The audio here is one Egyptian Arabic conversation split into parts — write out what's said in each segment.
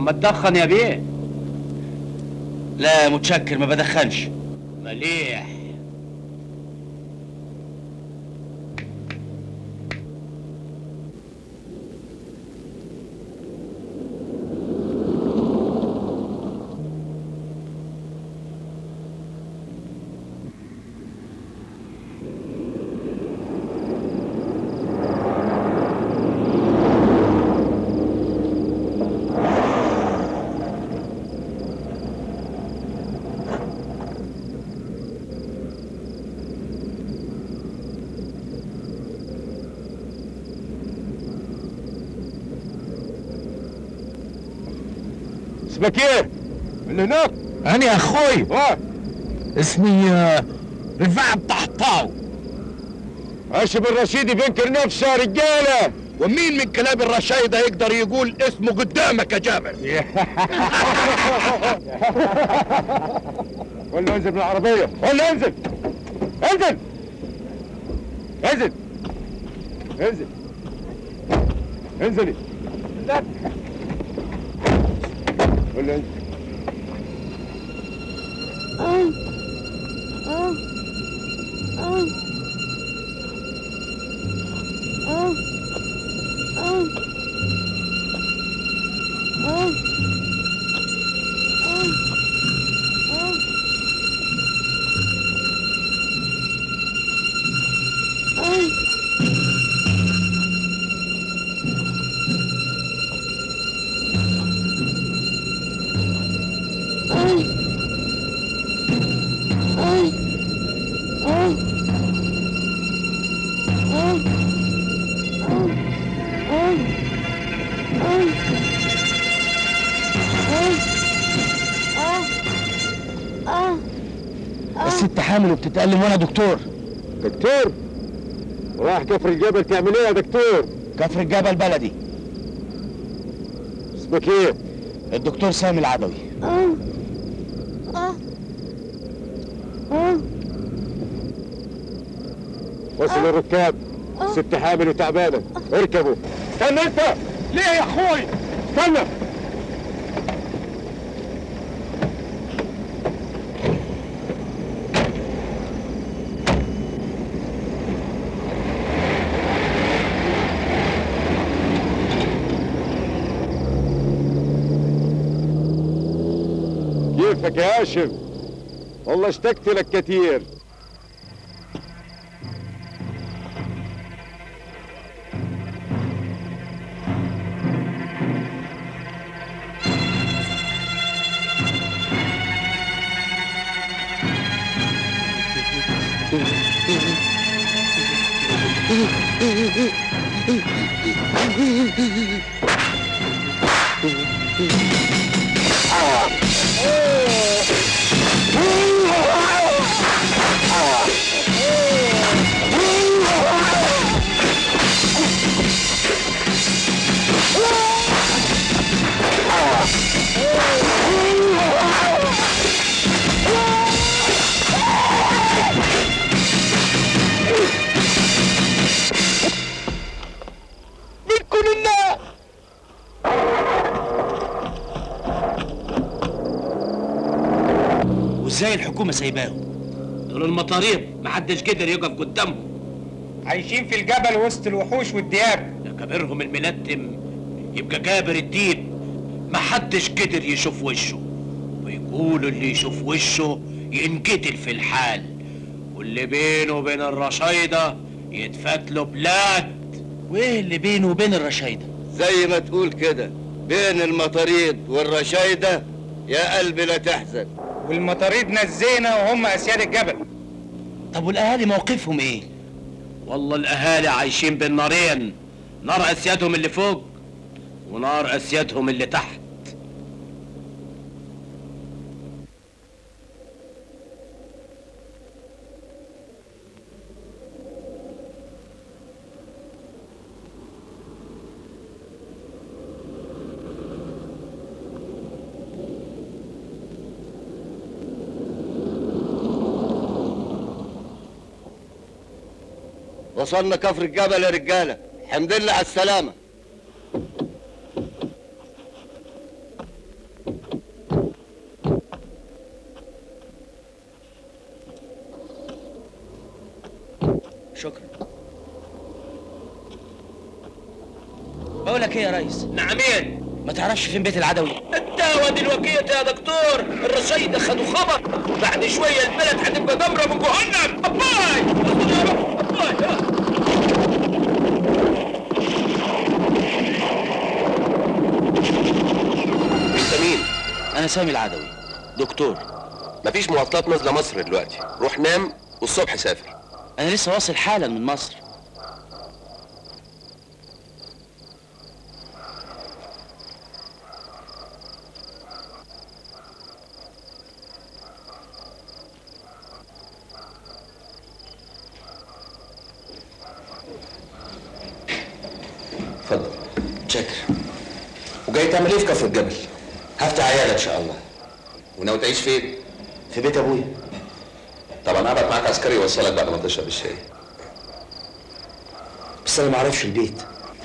اما تدخن يا بيه لا متشكر ما بدخنش مليح اسمك ايه؟ اللي هناك انا يا اخوي اه اسمي آه، رفاعة الطحطاو هاشم الرشيدي بينكر نفسه يا رجاله ومين من كلاب الرشايدة يقدر يقول اسمه قدامك يا جابر قول له انزل من العربيه قول له انزل انزل انزل انزل انزلي قول له انزل الست حامل وبتتألم وانا دكتور دكتور رايح كفر الجبل تعمل ايه يا دكتور كفر الجبل بلدي اسمك ايه الدكتور سامي العدوي وصل الركاب ست حامل وتعبانه اركبوا استنى انت ليه يا اخوي استنى كيفك يا هاشم والله اشتقت لك كتير منكم لله وازاي الحكومة سايباهم دول المطاريب محدش قدر يقف قدامهم عايشين في الجبل وسط الوحوش والدياب ده كبيرهم الملتم يبقى جابر الديب محدش قدر يشوف وشه ويقولوا اللي يشوف وشه ينقتل في الحال واللي بينه وبين الرشايدة يتفات له بلاد وايه اللي بينه وبين الرشايدة زي ما تقول كده بين المطاريد والرشايدة يا قلبي لا تحزن والمطاريد نزينا وهم اسياد الجبل طب والاهالي موقفهم ايه والله الاهالي عايشين بين نارين نار اسيادهم اللي فوق ونار اسيادهم اللي تحت وصلنا كفر الجبل يا رجالة الحمد لله على السلامة شكرا بقول لك ايه يا ريس نعمين ما تعرفش فين بيت العدوي الدواء دلوقتي يا دكتور الرصيد خدوا خبر بعد شويه البلد هتبقى جمره من جهنم اباي يا رب اباي ها. انت مين؟ انا سامي العدوي دكتور مفيش مواصلات نازله مصر دلوقتي روح نام والصبح سافر انا لسه واصل حالا من مصر اتفضل شكر وجاي تعمل ايه في كفر الجبل؟ هفتح عياده ان شاء الله وناوي تعيش فين؟ في بيت ابويا طبعا هبعت معاك عسكري يوصلك بعد ما تشرب الشاي بس انا ما اعرفش البيت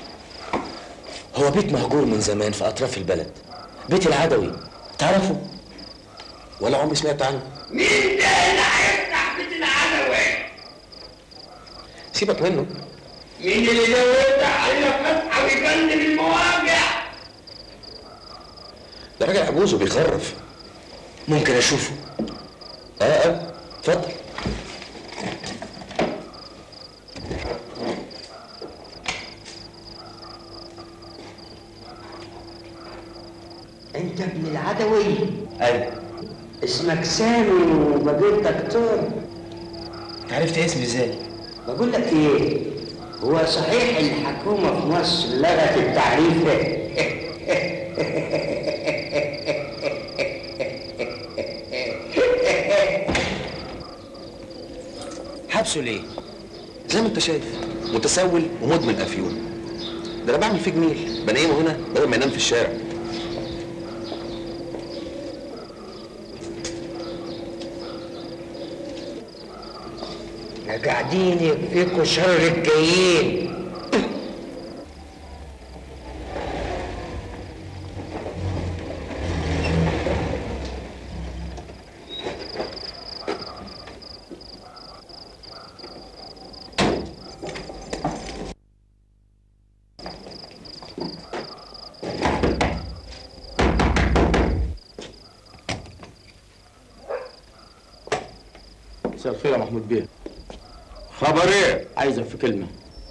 هو بيت مهجور من زمان في اطراف البلد بيت العدوي تعرفه ولا عمري سمعت عنه مين ده اللي هيفتح بيت العدوي سيبك منه مين اللي زودها على فتحه ويجنن المواجع ده راجل عجوز وبيخرف ممكن اشوفه اه اه اتفضل انت ابن العدوي ايوه اسمك سامي وبقيت دكتور انت عرفت اسمي ازاي بقول لك ايه هو صحيح الحكومة في مصر لغت التعريف حبسه ليه زي ما انت شايف متسول ومدمن افيون ده انا بعمل فيه جميل بنيمه هنا بدل ما ينام في الشارع احنا قاعدين يكفيكوا شر الجايين مساء الخير يا محمود بيه خبر ايه؟ عايزك في كلمه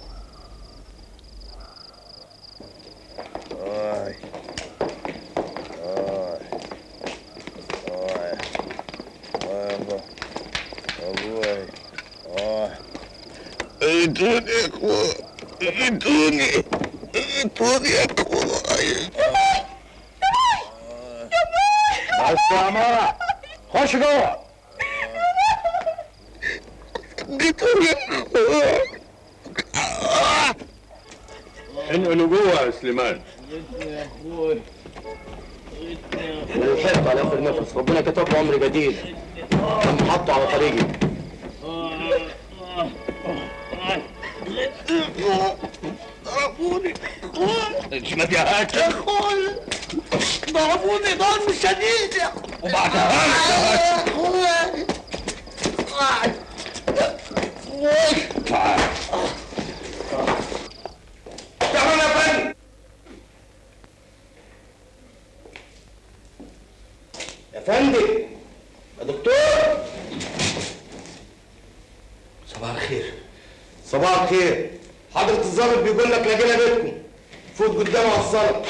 ادوني يا اخويا ادوني ادوني يا اخويا بس يا عماره خش جوه ادوني يا اخويا انقلوا جوه يا سليمان وحط على اخر نفس ربنا كتب له عمر جديد كان حاطه على طريقي ضربوني اجمد يا هات يا اخوي ضربوني ضرب شديد وبعدها تعالوا يا فندم يا فندم يا دكتور صباح الخير صباح الخير حضرة الظابط بيقول لك لاجينا بيتكم فوت قدامه وصلك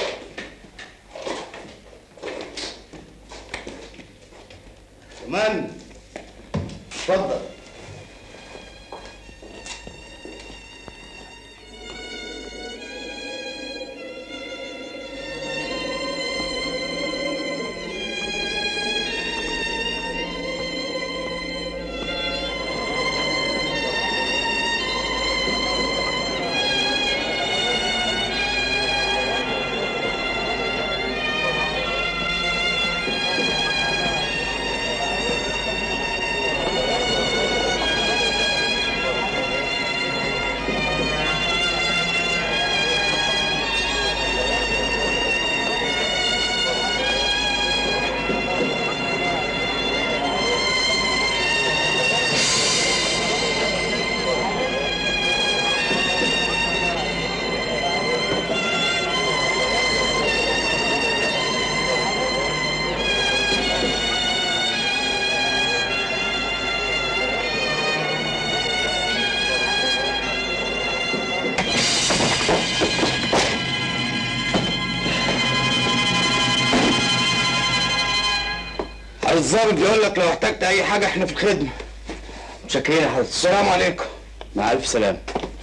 كمان اتفضل الظابط بيقول لك لو احتجت اي حاجه احنا في الخدمه متشكرين يا حضرتك السلام عليكم مع الف سلامه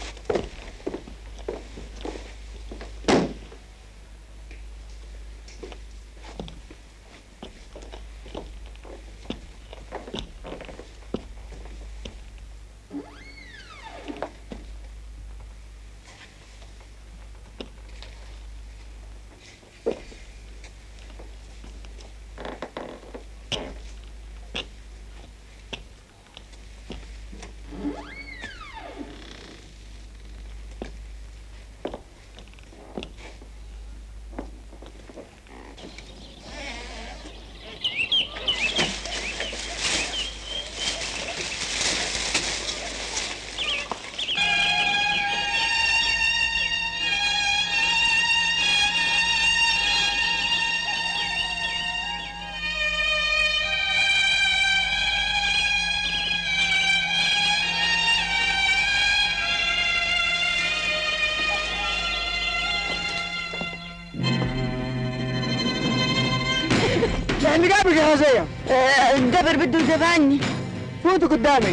يعني جابك يا غزية جابر بده يزبعني فوتوا قدامي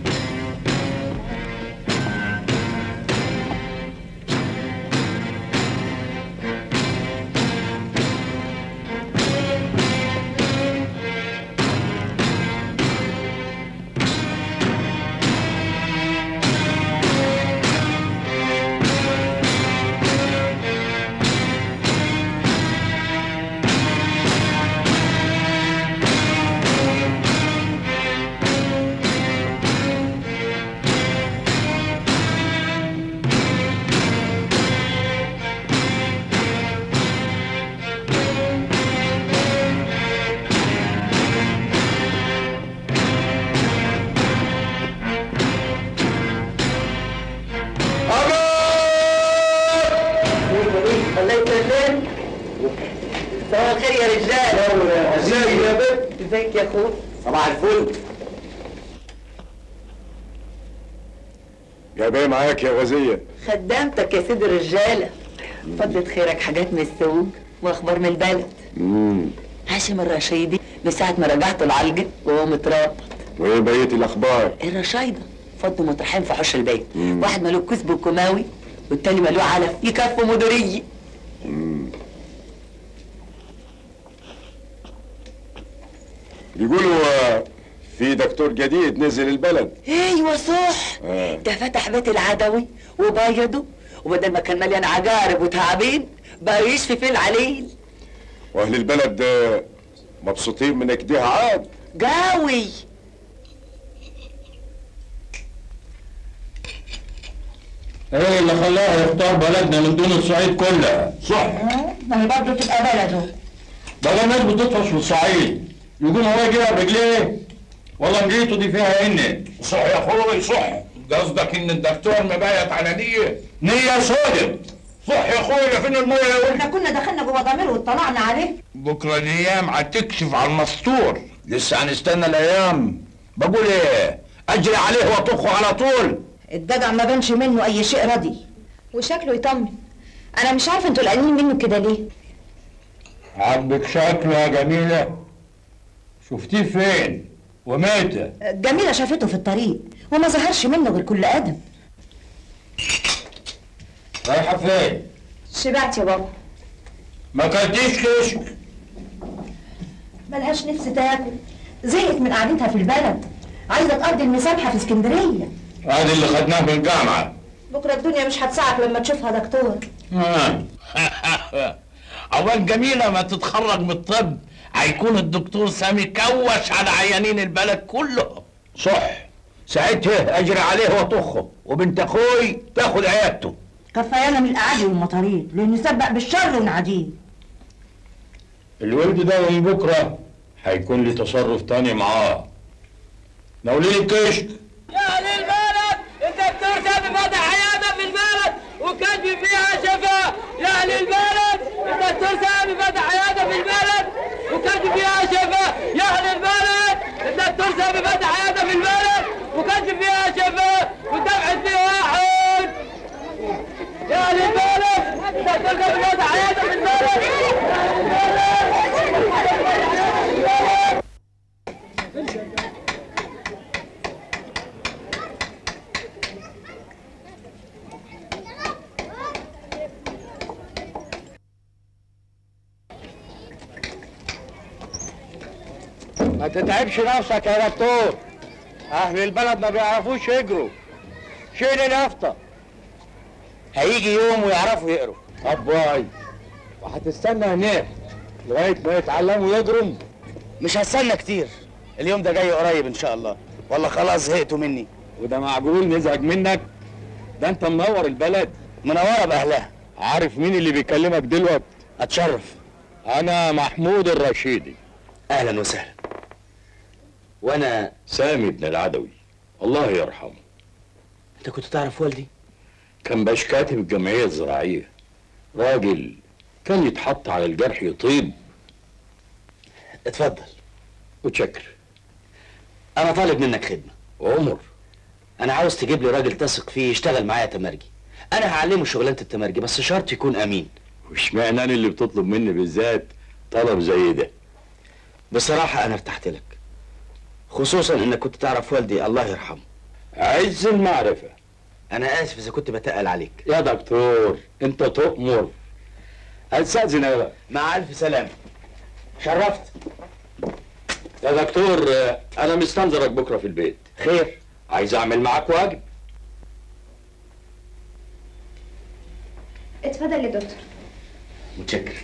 الله يسلمك صباح الخير يا رجال ازيك يا بنت ازيك يا اخوي صباح الفل جايباه معاك يا غزية خدامتك يا سيد الرجاله فضلت خيرك حاجات من السوق واخبار من البلد هاشم الرشيدي من ساعه ما رجعت العلقه وهو مترابط وايه بقية الاخبار الرشايده فضوا مطرحين في حوش البيت واحد مالوه كسب وكماوي والتاني مالوه علف يكفوا مديريه بيقولوا آه، في دكتور جديد نزل البلد ايوه صح آه. ده فتح بيت العدوي وبيضه وبدل ما كان مليان عجارب وتعابين بقى يشفي فيه العليل واهل البلد آه، مبسوطين من كده عاد قوي ايه اللي خلاه يختار بلدنا من دون الصعيد كلها صح ما هي برضه تبقى بلده بقى ناس بتطفش في الصعيد يقول هو يجيبها برجليه والله نجيته دي فيها ان صح يا اخوي صح قصدك ان الدكتور مبايت على نية نية سودة صح يا اخويا فين المية احنا كنا دخلنا جوه ضمير واطلعنا عليه بكرة الايام هتكشف على المستور لسه هنستنى الايام بقول ايه اجري عليه واطخه على طول الدجع ما بانش منه اي شيء ردي وشكله يطمن انا مش عارفه انتوا قلقانين منه كده ليه عاجبك شكله يا جميلة شفتيه فين ومتى جميلة شافته في الطريق وما ظهرش منه غير كل ادم رايحة فين شبعت يا بابا ما كلتيش كشك ملهاش نفس تاكل زهقت من قعدتها في البلد عايزه تقضي المسامحه في اسكندريه هذه اللي خدناه في الجامعة بكره الدنيا مش هتساعك لما تشوفها دكتور أول جميلة ما تتخرج من الطب هيكون الدكتور سامي كوش على عيانين البلد كله صح ساعتها أجري عليه وأطخه وبنت أخوي تاخد عيادته كفايانا من الاعادي والمطاريد لانه سبق بالشر ونعديه الولد ده من بكرة هيكون لي تصرف تاني معاه ناولين الكشك يا اهل البلد الدكتور سامي فتح عياده في البلد وكاتب فيها شفاء يا اهل البلد الدكتور سامي فتح عياده في البلد وكاتب فيها شفاء يا اهل البلد الدكتور سامي فتح عياده في البلد وكاتب فيها شفاء ودفعت فيه واحد يا اهل البلد الدكتور سامي فتح عياده في البلد يا اهل البلد ما تتعبش نفسك يا دكتور اهل البلد ما بيعرفوش يجروا شيل اليافطه هيجي يوم ويعرفوا يقروا طب باي وهتستنى هناك لغايه ما يتعلموا يجروا مش هستنى كتير اليوم ده جاي قريب ان شاء الله والله خلاص زهقتوا مني وده معقول نزعج منك ده انت منور البلد منوره باهلها عارف مين اللي بيكلمك دلوقتي اتشرف انا محمود الرشيدي اهلا وسهلا وانا سامي بن العدوي الله يرحمه انت كنت تعرف والدي كان باش كاتب الجمعيه الزراعيه راجل كان يتحط على الجرح يطيب اتفضل وتشكر انا طالب منك خدمه عمر انا عاوز تجيب لي راجل تثق فيه يشتغل معايا تمرجي انا هعلمه شغلانه التمرجي بس شرط يكون امين واشمعنى انا اللي بتطلب مني بالذات طلب زي ده بصراحه انا ارتحت لك خصوصا انك كنت تعرف والدي الله يرحمه عز المعرفه انا اسف اذا كنت بتقل عليك يا دكتور انت تؤمر استاذن انا بقى مع الف سلامه شرفت يا دكتور آه، انا مستنظرك بكره في البيت خير عايز اعمل معاك واجب اتفضل يا دكتور متشكر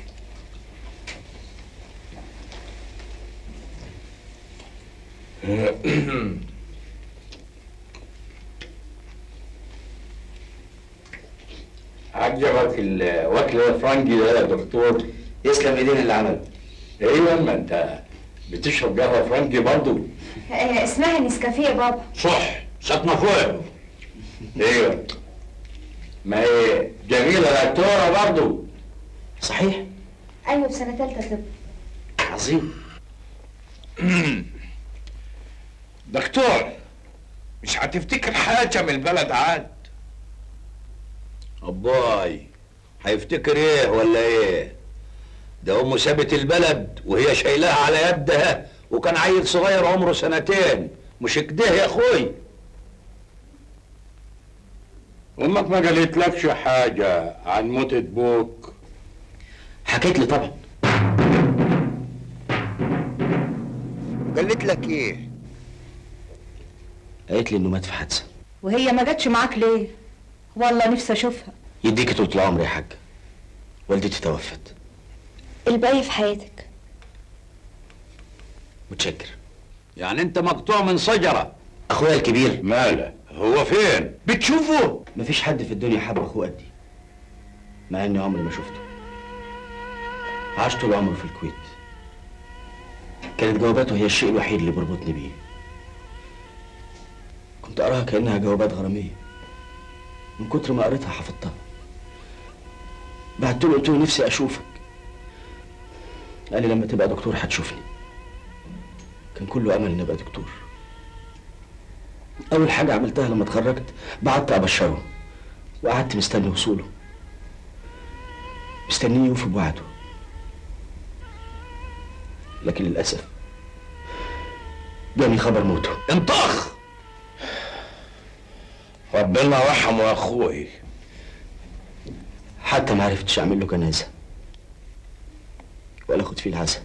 عجبك الوكل الفرنجي ده يا دكتور يسلم ايدين اللي عمله ايوه ما انت بتشرب قهوه فرنجي برضه آه اسمها نسكافيه يا بابا صح ساكنه فوق ايوه ما هي جميله دكتوره برضه صحيح ايوه في سنه ثالثه طب عظيم دكتور مش هتفتكر حاجة من البلد عاد أباي هيفتكر ايه ولا ايه ده امه سابت البلد وهي شايلاها على يدها وكان عيل صغير عمره سنتين مش كده يا اخوي امك ما قالتلكش حاجه عن موت ابوك حكيت لي طبعا قالت لك ايه قالت لي انه مات في حادثه وهي ما جاتش معاك ليه والله نفسي اشوفها يديك طول العمر يا حاج والدتي توفت الباقي في حياتك متشكر يعني انت مقطوع من شجره اخويا الكبير ماله هو فين بتشوفه مفيش حد في الدنيا حب اخوه قدي مع اني عمري ما شفته عاش طول عمره في الكويت كانت جواباته هي الشيء الوحيد اللي بيربطني بيه كنت اراها كانها جوابات غراميه من كتر ما قريتها حفظتها بعت له قلت له نفسي اشوفك قال لي لما تبقى دكتور هتشوفني كان كله امل اني ابقى دكتور اول حاجه عملتها لما اتخرجت بعت ابشره وقعدت مستني وصوله مستنيه يوفي بوعده لكن للاسف جاني خبر موته انطخ ربنا رحمه يا اخوي حتى ما عرفتش اعمل له جنازه ولا اخد فيه العزاء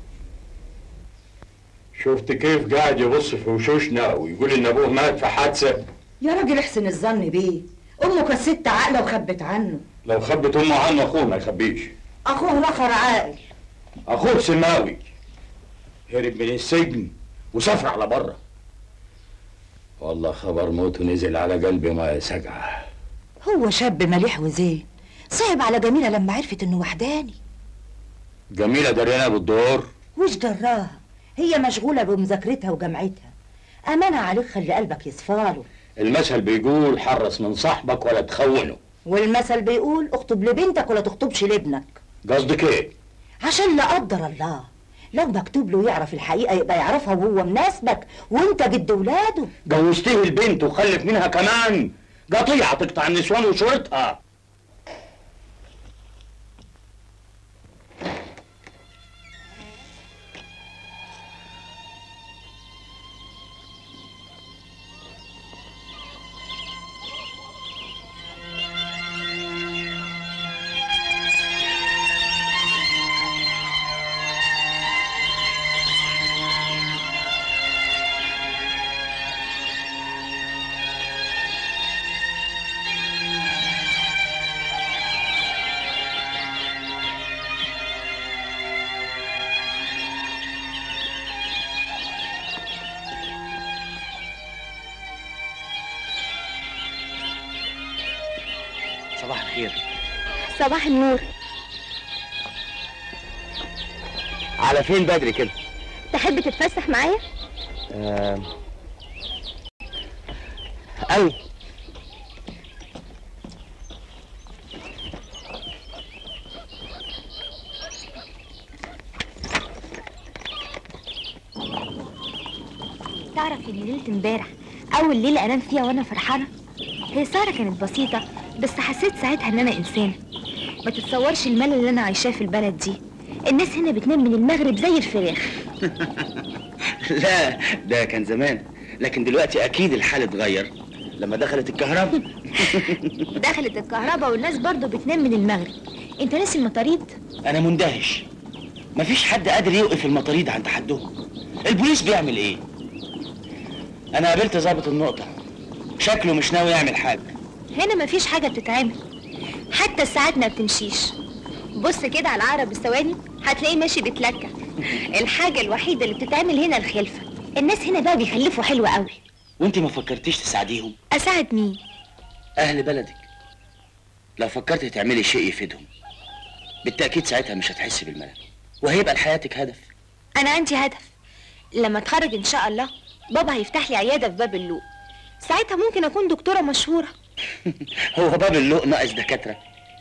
شفت كيف قاعد يبص في وشوشنا ويقول ان ابوه مات في حادثه يا راجل احسن الظن بيه امه كانت ست عاقله وخبت عنه لو خبت امه عنه اخوه ما يخبيش اخوه الاخر عاقل اخوه سماوي هرب من السجن وسافر على بره والله خبر موته نزل على قلبي ما سجعه هو شاب مليح وزين صعب على جميله لما عرفت انه وحداني جميله دريانه بالدور وش دراها هي مشغوله بمذاكرتها وجامعتها امانه عليك خلي قلبك يصفاله المثل بيقول حرص من صاحبك ولا تخونه والمثل بيقول اخطب لبنتك ولا تخطبش لابنك قصدك ايه عشان لا قدر الله لو مكتوب له يعرف الحقيقه يبقى يعرفها وهو مناسبك وانت جد ولاده جوزتيه البنت وخلف منها كمان قطيعه تقطع النسوان وشورتها صباح الخير صباح النور على فين بدري كده تحب تتفسح معايا آه... قوي تعرف ان ليله امبارح اول ليله انام فيها وانا فرحانه هي سهره كانت بسيطه بس حسيت ساعتها ان انا انسانه ما تتصورش الملل اللي انا عايشاه في البلد دي الناس هنا بتنام من المغرب زي الفراخ لا ده كان زمان لكن دلوقتي اكيد الحال اتغير لما دخلت الكهرباء دخلت الكهرباء والناس برضو بتنام من المغرب انت ناسي المطاريد انا مندهش مفيش حد قادر يوقف المطاريد عند حدهم البوليس بيعمل ايه انا قابلت ظابط النقطه شكله مش ناوي يعمل حاجه هنا مفيش حاجه بتتعمل حتى الساعات ما بتمشيش بص كده على العقرب الثواني هتلاقيه ماشي بيتلكع الحاجه الوحيده اللي بتتعمل هنا الخلفه الناس هنا بقى بيخلفوا حلو قوي وانت ما فكرتيش تساعديهم اساعد مين اهل بلدك لو فكرت تعملي شيء يفيدهم بالتاكيد ساعتها مش هتحسي بالملل وهيبقى لحياتك هدف انا عندي هدف لما اتخرج ان شاء الله بابا هيفتح لي عياده في باب اللوق ساعتها ممكن اكون دكتوره مشهوره هو باب اللوق ناقص دكاتره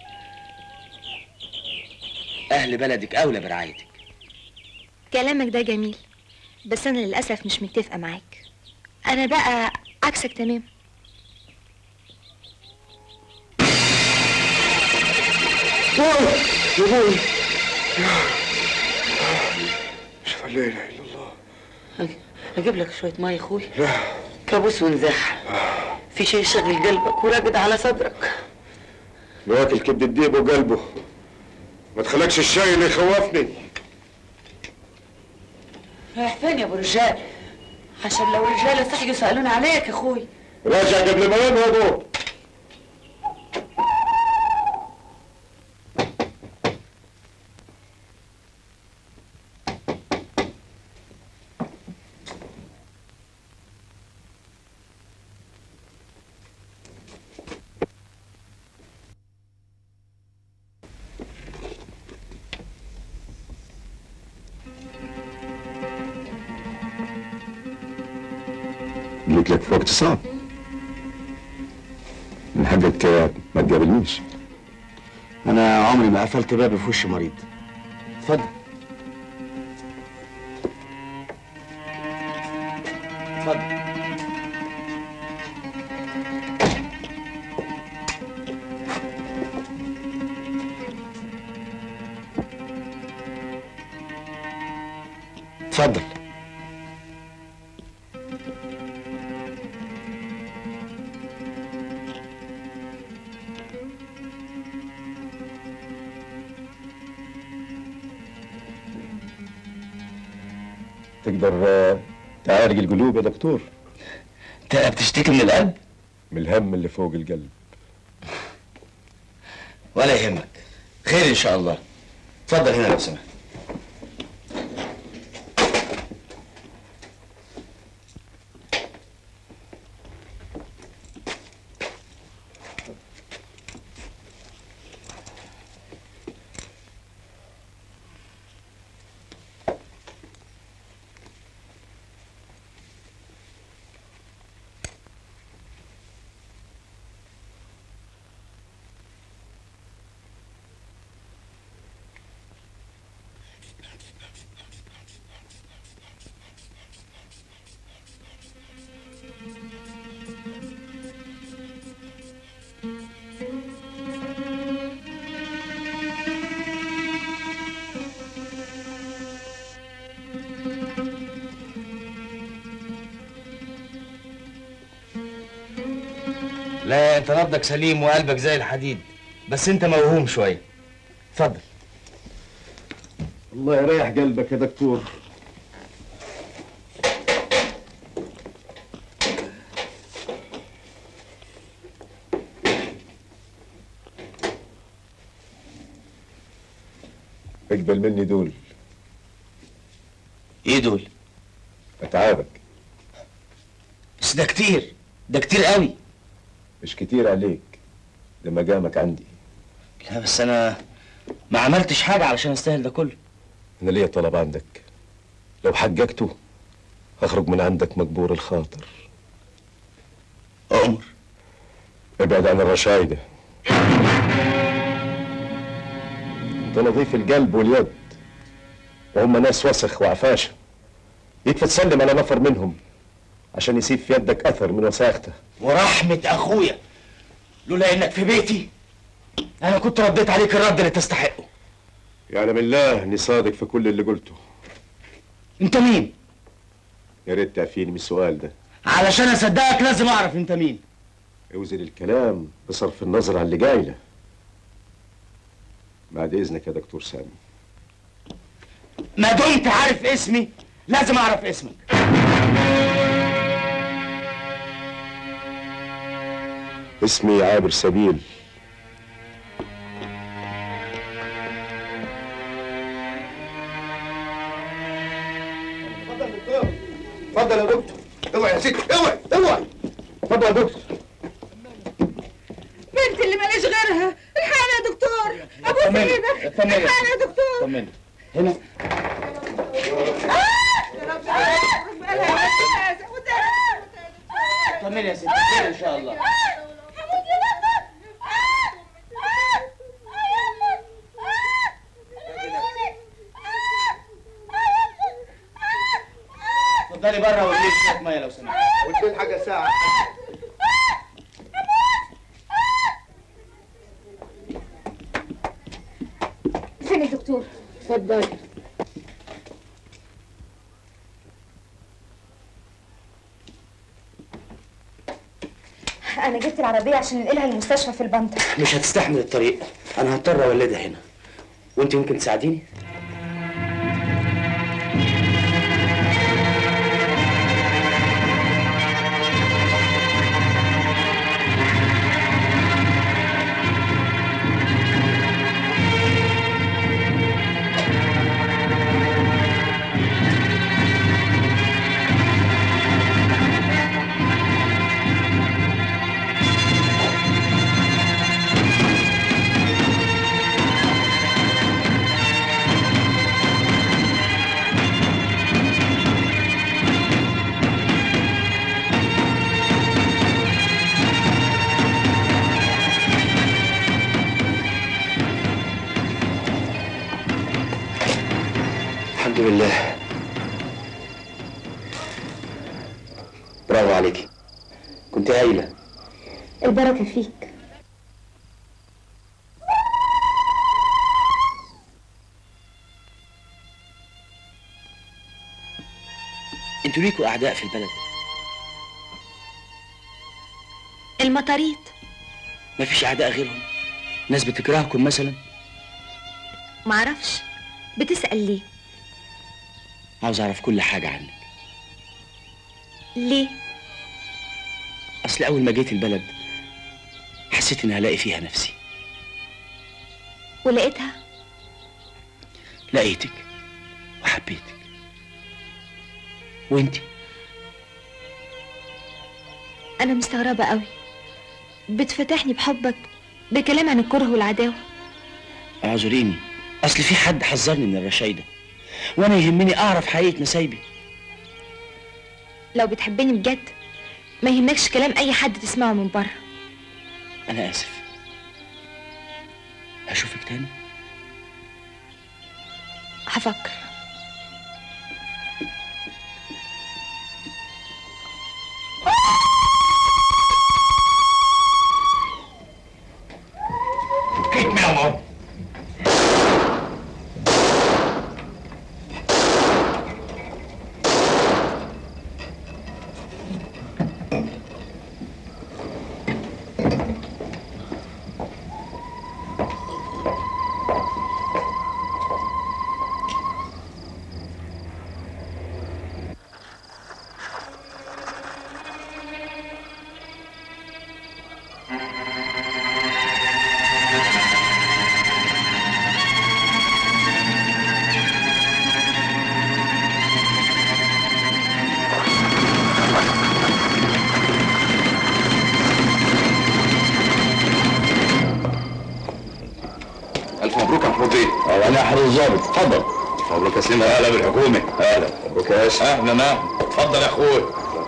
اهل بلدك اولى برعايتك كلامك ده جميل بس انا للاسف مش متفقه معاك انا بقى عكسك تمام يا بوي لا اله الا الله اجيب لك شويه ميه يا اخوي لا كابوس ونزاح في شيء شاغل قلبك وراقد على صدرك واكل كبد الديب وقلبه ما تخلكش الشاي اللي يخوفني رايح فين يا ابو رجال عشان لو الرجاله صحوا يسالون عليك يا اخوي راجع قبل ما ينهضوا جيت لك في وقت صعب من حقك ما تقابلنيش انا عمري ما قفلت بابي في وش مريض اتفضل اتفضل اتفضل تقدر آه، تعالج القلوب يا دكتور انت بتشتكي من القلب من الهم اللي فوق القلب ولا يهمك خير ان شاء الله اتفضل هنا لو سمحت لا انت نبضك سليم وقلبك زي الحديد بس انت موهوم شويه اتفضل الله يريح قلبك يا دكتور اقبل مني دول ايه دول اتعابك بس ده كتير ده كتير قوي مش كتير عليك ده مقامك عندي لا بس انا ما عملتش حاجه علشان استاهل ده كله انا ليا طلب عندك لو حققته هخرج من عندك مجبور الخاطر أمر ابعد عن الرشايدة انت نظيف القلب واليد وهم ناس وسخ وعفاشة يكفي تسلم على نفر منهم عشان يسيب في يدك اثر من وساخته ورحمه اخويا لولا انك في بيتي انا كنت رديت عليك الرد اللي تستحقه يعلم الله اني صادق في كل اللي قلته انت مين يا ريت تعفيني من السؤال ده علشان اصدقك لازم اعرف انت مين اوزن الكلام بصرف النظر عن اللي قايله بعد اذنك يا دكتور سامي ما دمت عارف اسمي لازم اعرف اسمك اسمي عابر سبيل اتفضل يا دكتور اوعي يا ستي اوعي اوعي اتفضل يا دكتور بنتي اللي ماليش غيرها الحقني يا دكتور ابوس اطمني، ايدك اطمني. الحقني يا دكتور طمني هنا طمني يا ستي خير ان شاء الله اتفضلي بره واديني شويه ميه لو سمحت قلت لي حاجه ساعه فين الدكتور؟ اتفضلي انا جبت العربيه عشان ننقلها للمستشفى في البنطة مش هتستحمل الطريق انا هضطر اولدها هنا وانت يمكن تساعديني الحمد لله برافو عليكي كنت هايله البركه فيك انتوا ليكوا اعداء في البلد المطاريد مفيش اعداء غيرهم ناس بتكرهكم مثلا معرفش بتسأل ليه عاوز اعرف كل حاجه عنك ليه اصل اول ما جيت البلد حسيت اني هلاقي فيها نفسي ولقيتها لقيتك وحبيتك وانتي انا مستغربه قوي بتفتحني بحبك بكلام عن الكره والعداوه اعذريني اصل في حد حذرني من الرشايده وانا يهمني اعرف حقيقه نسايبي لو بتحبني بجد ما يهمكش كلام اي حد تسمعه من بره انا اسف هشوفك تاني هفكر Kick me out. انا احد الظابط اتفضل مبروك يا سيما اهلا بالحكومه اهلا مبروك يا باشا اهلا اهلا اتفضل يا اخوي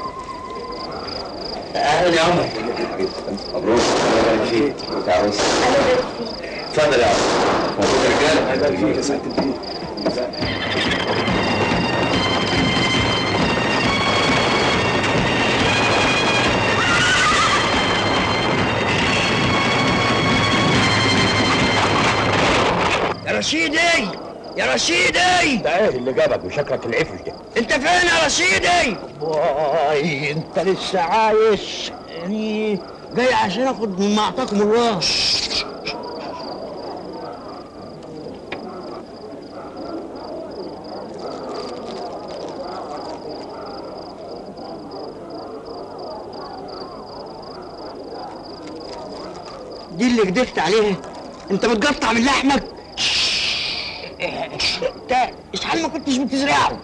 اهلا يا عمر مبروك الله يبارك فيك مبروك يا عروس اتفضل يا عم مبروك يا رجاله الله يبارك فيك يا سعاده الدين يا رشيدي يا رشيدي ده ايه اللي جابك وشكلك العفش ده انت فين يا رشيدي واي انت لسه عايش يعني جاي عشان اخد من معطاكم الراس دي اللي قدرت عليها انت متقطع من لحمك انت اشحال ما كنتش بتزرعه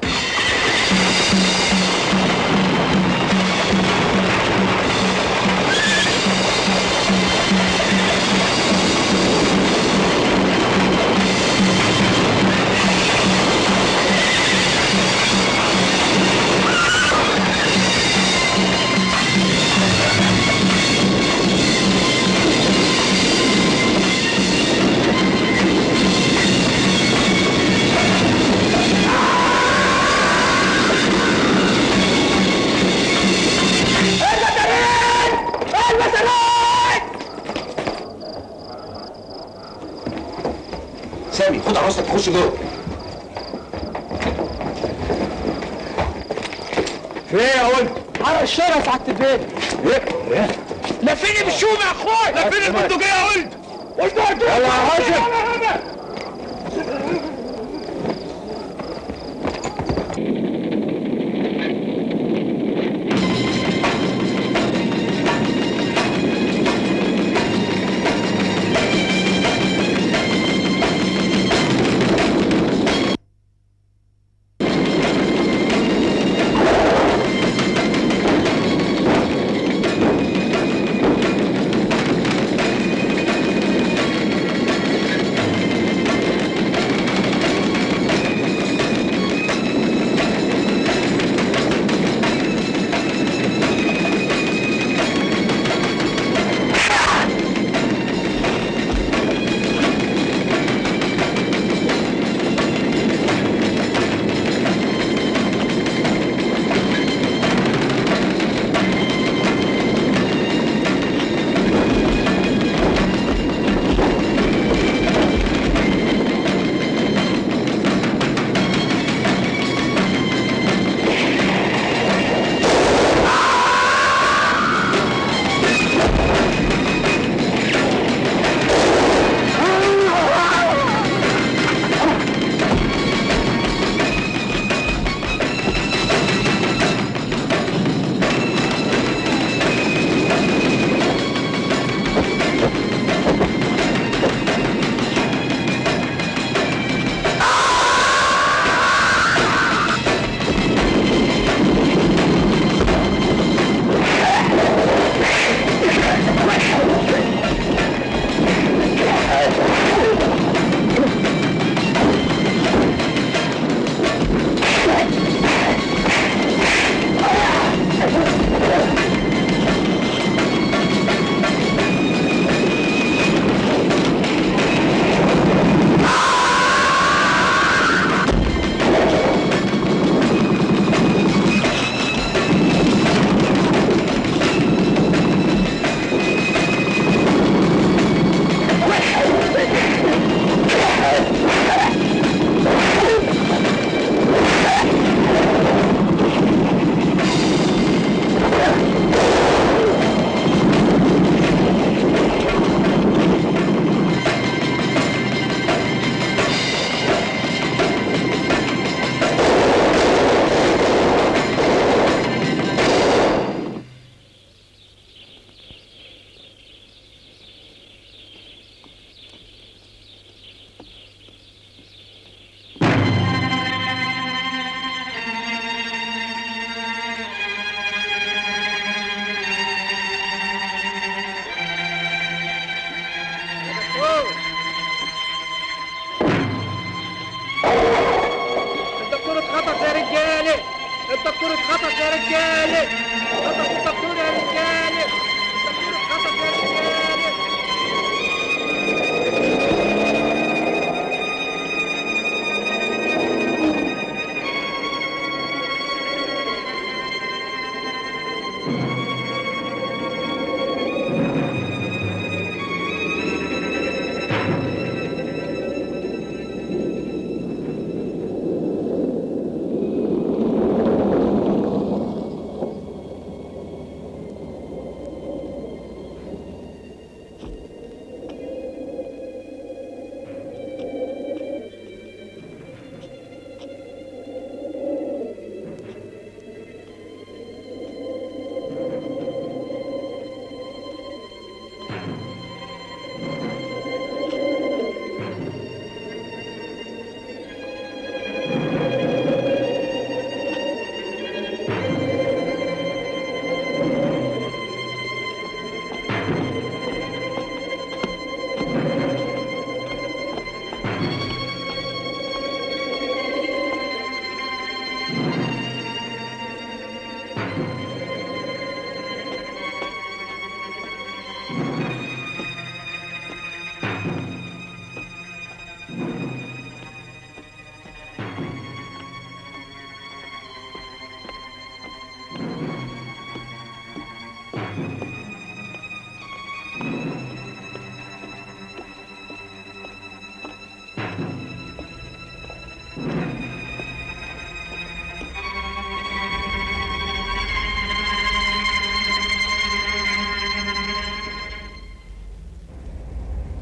سامي خد عروستك تخش جوه في ايه يا ولد؟ على الشارع ساعة البيت ايه؟ لفيني بالشوم يا اخوي لفيني البندقية يا ولد قلت لك يلا يا هاشم.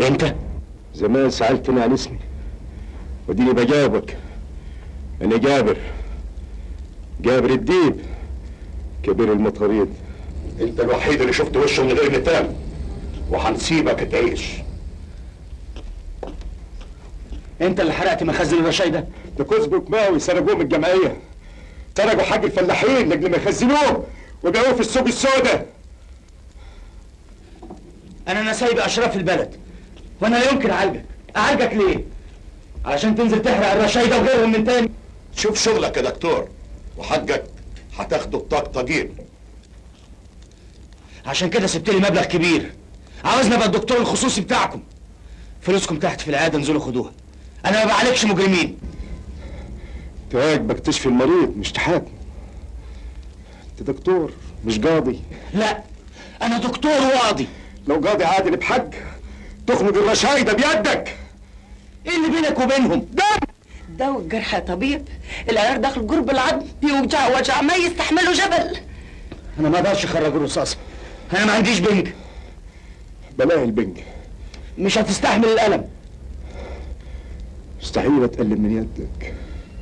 انت زمان سألتني عن اسمي وديني بجاوبك انا جابر جابر الديب كبير المطاريد انت الوحيد اللي شفت وشه من غير نتام وهنسيبك تعيش انت اللي حرقت مخازن الرشايده ده كذب وكماوي سرقوه من الجمعيه سرقوا حق الفلاحين لاجل ما يخزنوه وبيعوه في السوق السوداء انا انا سايب اشراف البلد وانا لا يمكن اعالجك اعالجك ليه علشان تنزل تحرق الرشايده وغيرهم من تاني شوف شغلك يا دكتور وحقك هتاخده بطقطقين عشان كده سبت لي مبلغ كبير عاوزني ابقى الدكتور الخصوصي بتاعكم فلوسكم تحت في العياده انزلوا خدوها انا ما بعالجش مجرمين تواجبك تشفي المريض مش تحاكمه انت دكتور مش قاضي لا انا دكتور وقاضي لو قاضي عادل بحق تخرج الرشايده بيدك ايه اللي بينك وبينهم دم ده والجرح يا طبيب العيار داخل جرب العظم يوجع وجع ما يستحمله جبل انا ما اقدرش اخرج الرصاصه انا ما عنديش بنج بلاها البنج مش هتستحمل الالم مستحيل اتقلب من يدك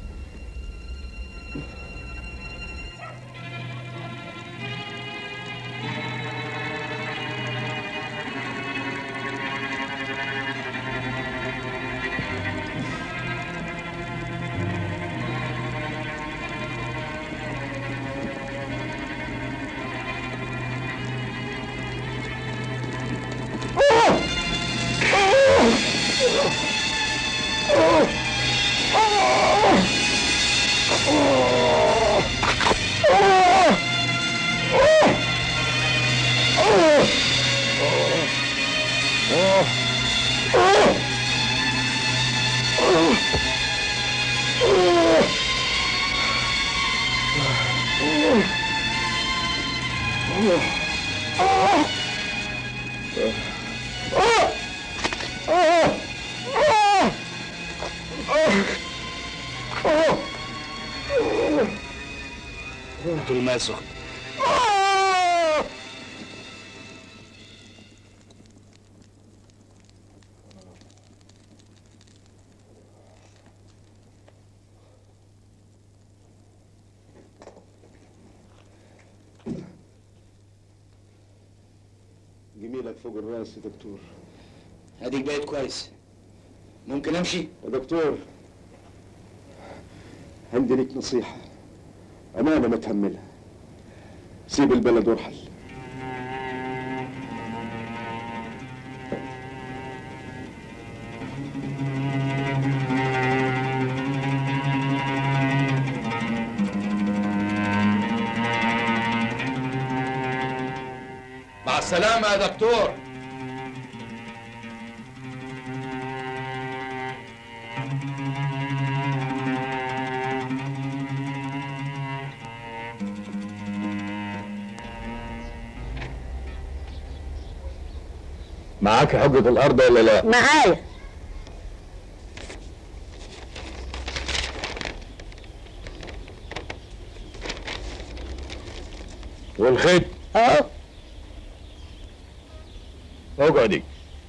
انتوا الماء سخن جميلك فوق الراس يا دكتور اديك بقيت كويس ممكن امشي يا دكتور عندي ليك نصيحة أمانة ما تهملها سيب البلد وارحل مع السلامة يا دكتور معاك حجة الأرض ولا لا؟ معايا والخيط اهو اقعدي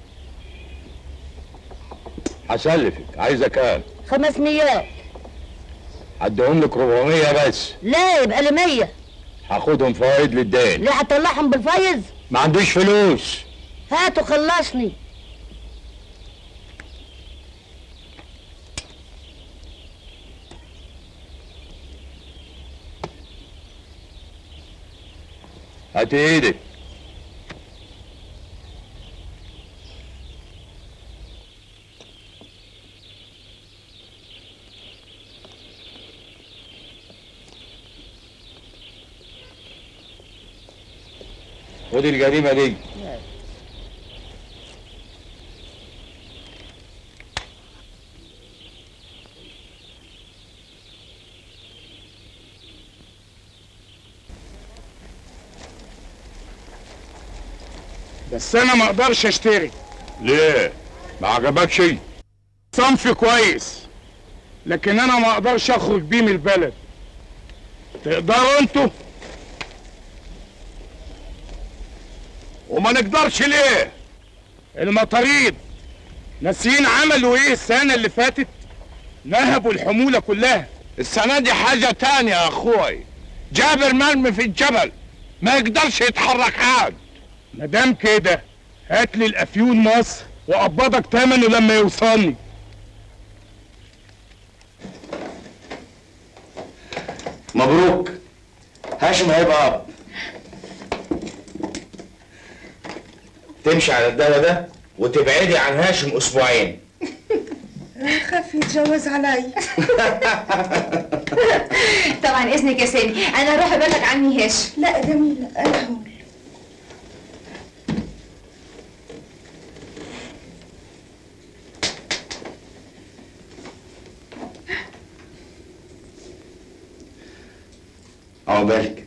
هسلفك عايزة كام؟ خمس ميات هديهم لك 400 بس لا يبقى لي مية هاخدهم فوائد للدين ليه هطلعهم بالفايز ما عنديش فلوس هاتوا خلصني هات ايدك خدي الجريمة دي بس انا ما اقدرش اشتري ليه؟ ما عجبكش؟ صنف كويس لكن انا ما اقدرش اخرج بيه من البلد تقدروا انتوا وما نقدرش ليه؟ المطاريد ناسيين عملوا ايه السنة اللي فاتت نهبوا الحمولة كلها السنة دي حاجة تانية يا اخوي جابر مرمي في الجبل ما يقدرش يتحرك عاد مادام كده هات لي الافيون مصر واقبضك تمنه لما يوصلني مبروك هاشم هيبقى اب تمشي على الدواء ده وتبعدي عن هاشم اسبوعين خاف يتجوز علي طبعا اذنك يا سامي انا هروح ابلغ عني هاشم لا جميلة انا هقول عقبالك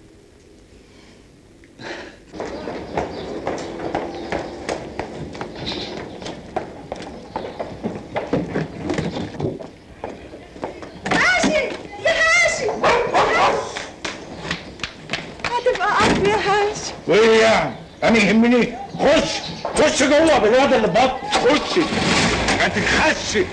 هاشم يا هاشم هتبقى اب يا هاشم وايه يعني انا يهمني خش خش جوه بالواد اللي بط خش هتتخشي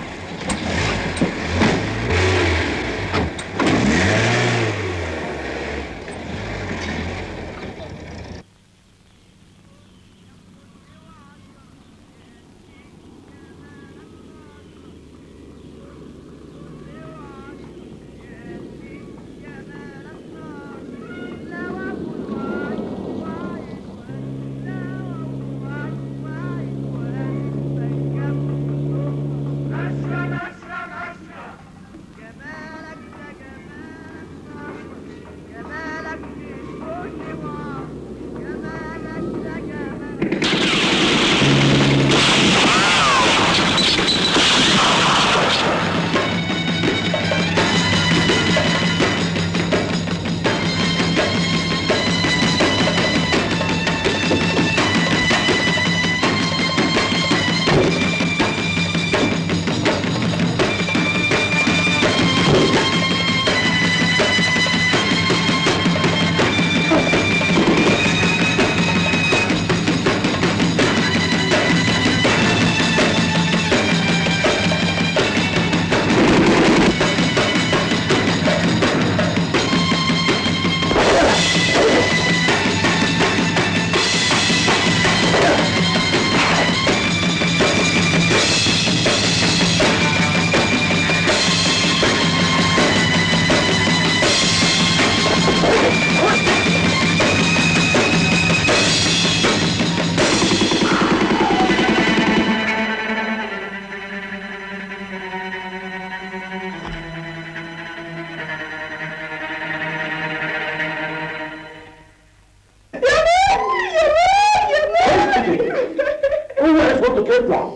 اوعى صوتك يطلع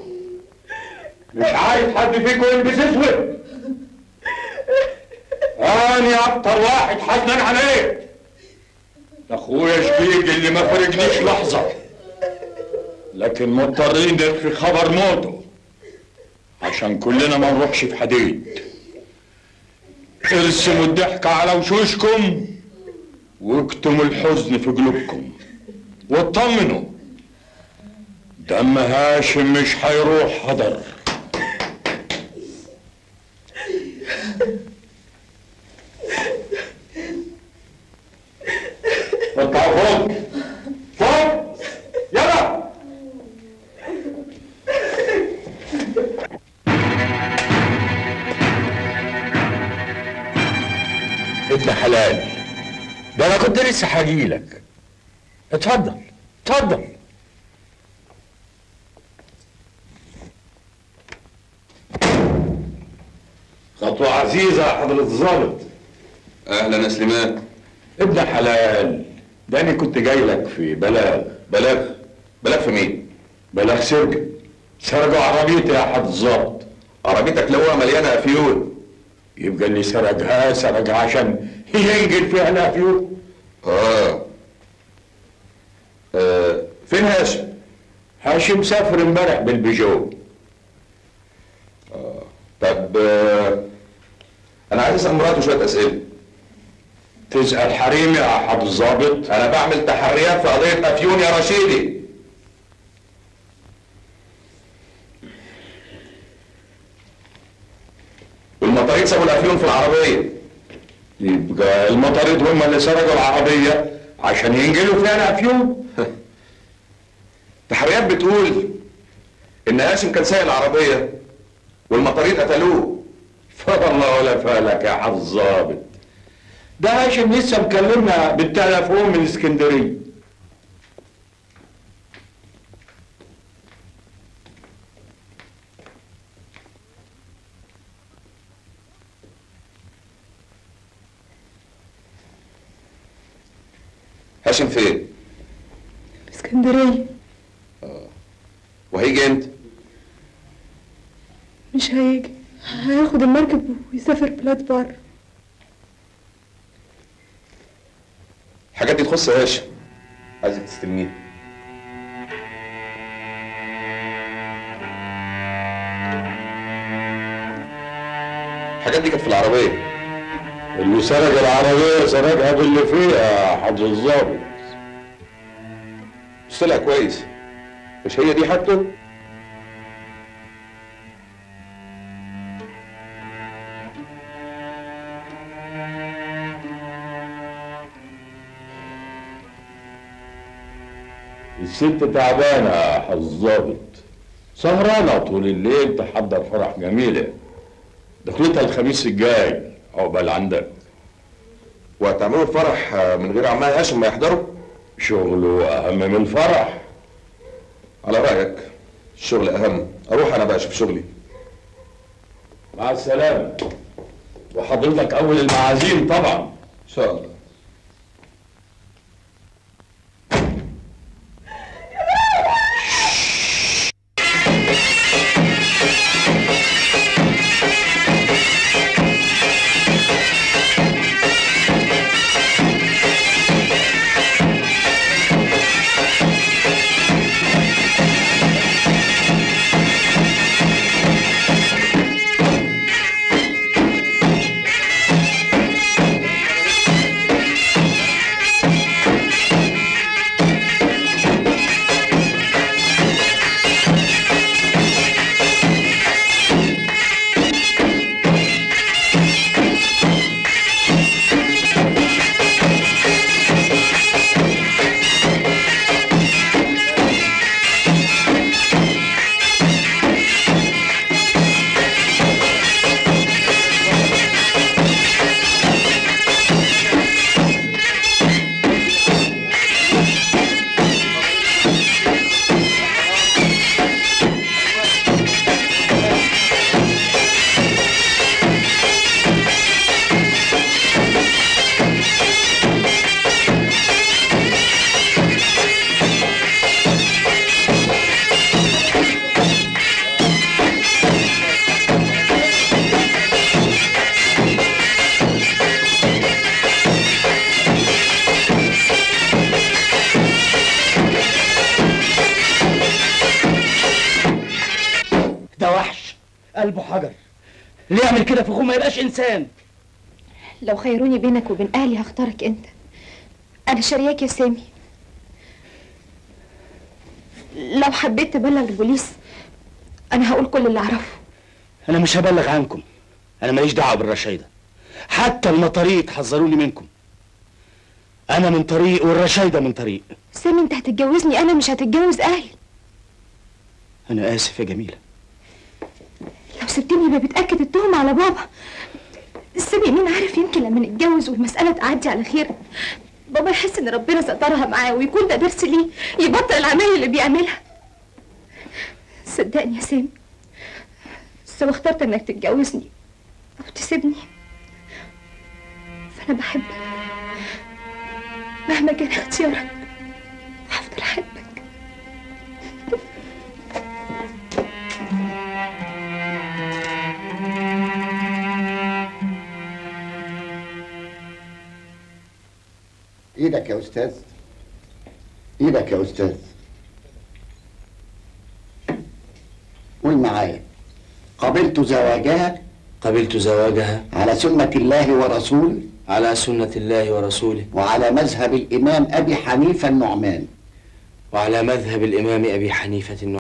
مش عايز حد فيكم يلبس اسود انا اكتر واحد حزنان عليه ده اخويا شقيق اللي ما فرقنيش لحظه لكن مضطرين نخفي خبر موته عشان كلنا ما نروحش في حديد ارسموا الضحك على وشوشكم واكتموا الحزن في قلوبكم واطمنوا دم هاشم مش هيروح هدر اطلعوا فوق فوق يلا ابن حلال ده انا كنت لسه هجيلك اتفضل اتفضل خطوة عزيزة يا حضرة الظابط اهلا يا سليمان ابن حلال ده انا كنت جاي لك في بلاغ بلاغ بلاغ في مين؟ بلاغ سرقة سرقوا عربيتي يا حضرة الظابط عربيتك لو مليانة افيون يبقى اللي سرقها سرقها عشان ينقل فيها الافيون اه آه، فين هاشم؟ هاشم سافر امبارح بالبيجو طب آه، انا عايز اسال مراته شويه اسئله تسال حريمي يا حضرة الظابط انا بعمل تحريات في قضيه افيون يا رشيدي والمطاريد سابوا الافيون في العربيه يبقى المطاريد هم اللي سرقوا العربيه عشان ينقلوا فيها الافيون تحريات بتقول ان هاشم كان سايق العربيه والمطاريد قتلوه فالله ولا فالك يا حظ ظابط ده هاشم لسه مكلمنا بالتليفون من اسكندريه هاشم فين اسكندرية وهيجي امتى مش هيجي هياخد المركب ويسافر بلاد بره الحاجات دي تخص هاشم عايزك تستلميها الحاجات دي كانت في العربيه اللي سرق العربيه سرقها باللي فيها يا حظ الظابط بص لها كويس مش هي دي حاجته الست تعبانه يا حظ الظابط سهرانه طول الليل تحضر فرح جميله دخلتها الخميس الجاي عقبال عندك وهتعملوا الفرح من غير عمها هاشم ما يحضروا شغله اهم من الفرح على رايك الشغل اهم اروح انا بقى اشوف شغلي مع السلامه وحضرتك اول المعازيم طبعا ان شاء الله ده وحش قلبه حجر اللي يعمل كده في اخوه ما يبقاش انسان لو خيروني بينك وبين اهلي هختارك انت انا شارياك يا سامي لو حبيت تبلغ البوليس انا هقول كل اللي اعرفه انا مش هبلغ عنكم انا ماليش دعوه بالرشايده حتى المطاريد حذروني منكم انا من طريق والرشايده من طريق سامي انت هتتجوزني انا مش هتتجوز اهلي انا اسف يا جميله لو سبتني يبقى بتاكد التهمه على بابا سامي مين عارف يمكن لما نتجوز والمساله تعدي على خير بابا يحس ان ربنا سترها معاه ويكون ده درس ليه يبطل العمايل اللي بيعملها صدقني يا سامي سواء اخترت انك تتجوزني او تسيبني فانا بحبك مهما كان اختيارك هفضل احبك ايدك يا استاذ ايدك يا استاذ قول معايا قبلت زواجها قبلت زواجها على سنة الله ورسوله على سنة الله ورسوله وعلى مذهب الإمام أبي حنيفة النعمان وعلى مذهب الإمام أبي حنيفة النعمان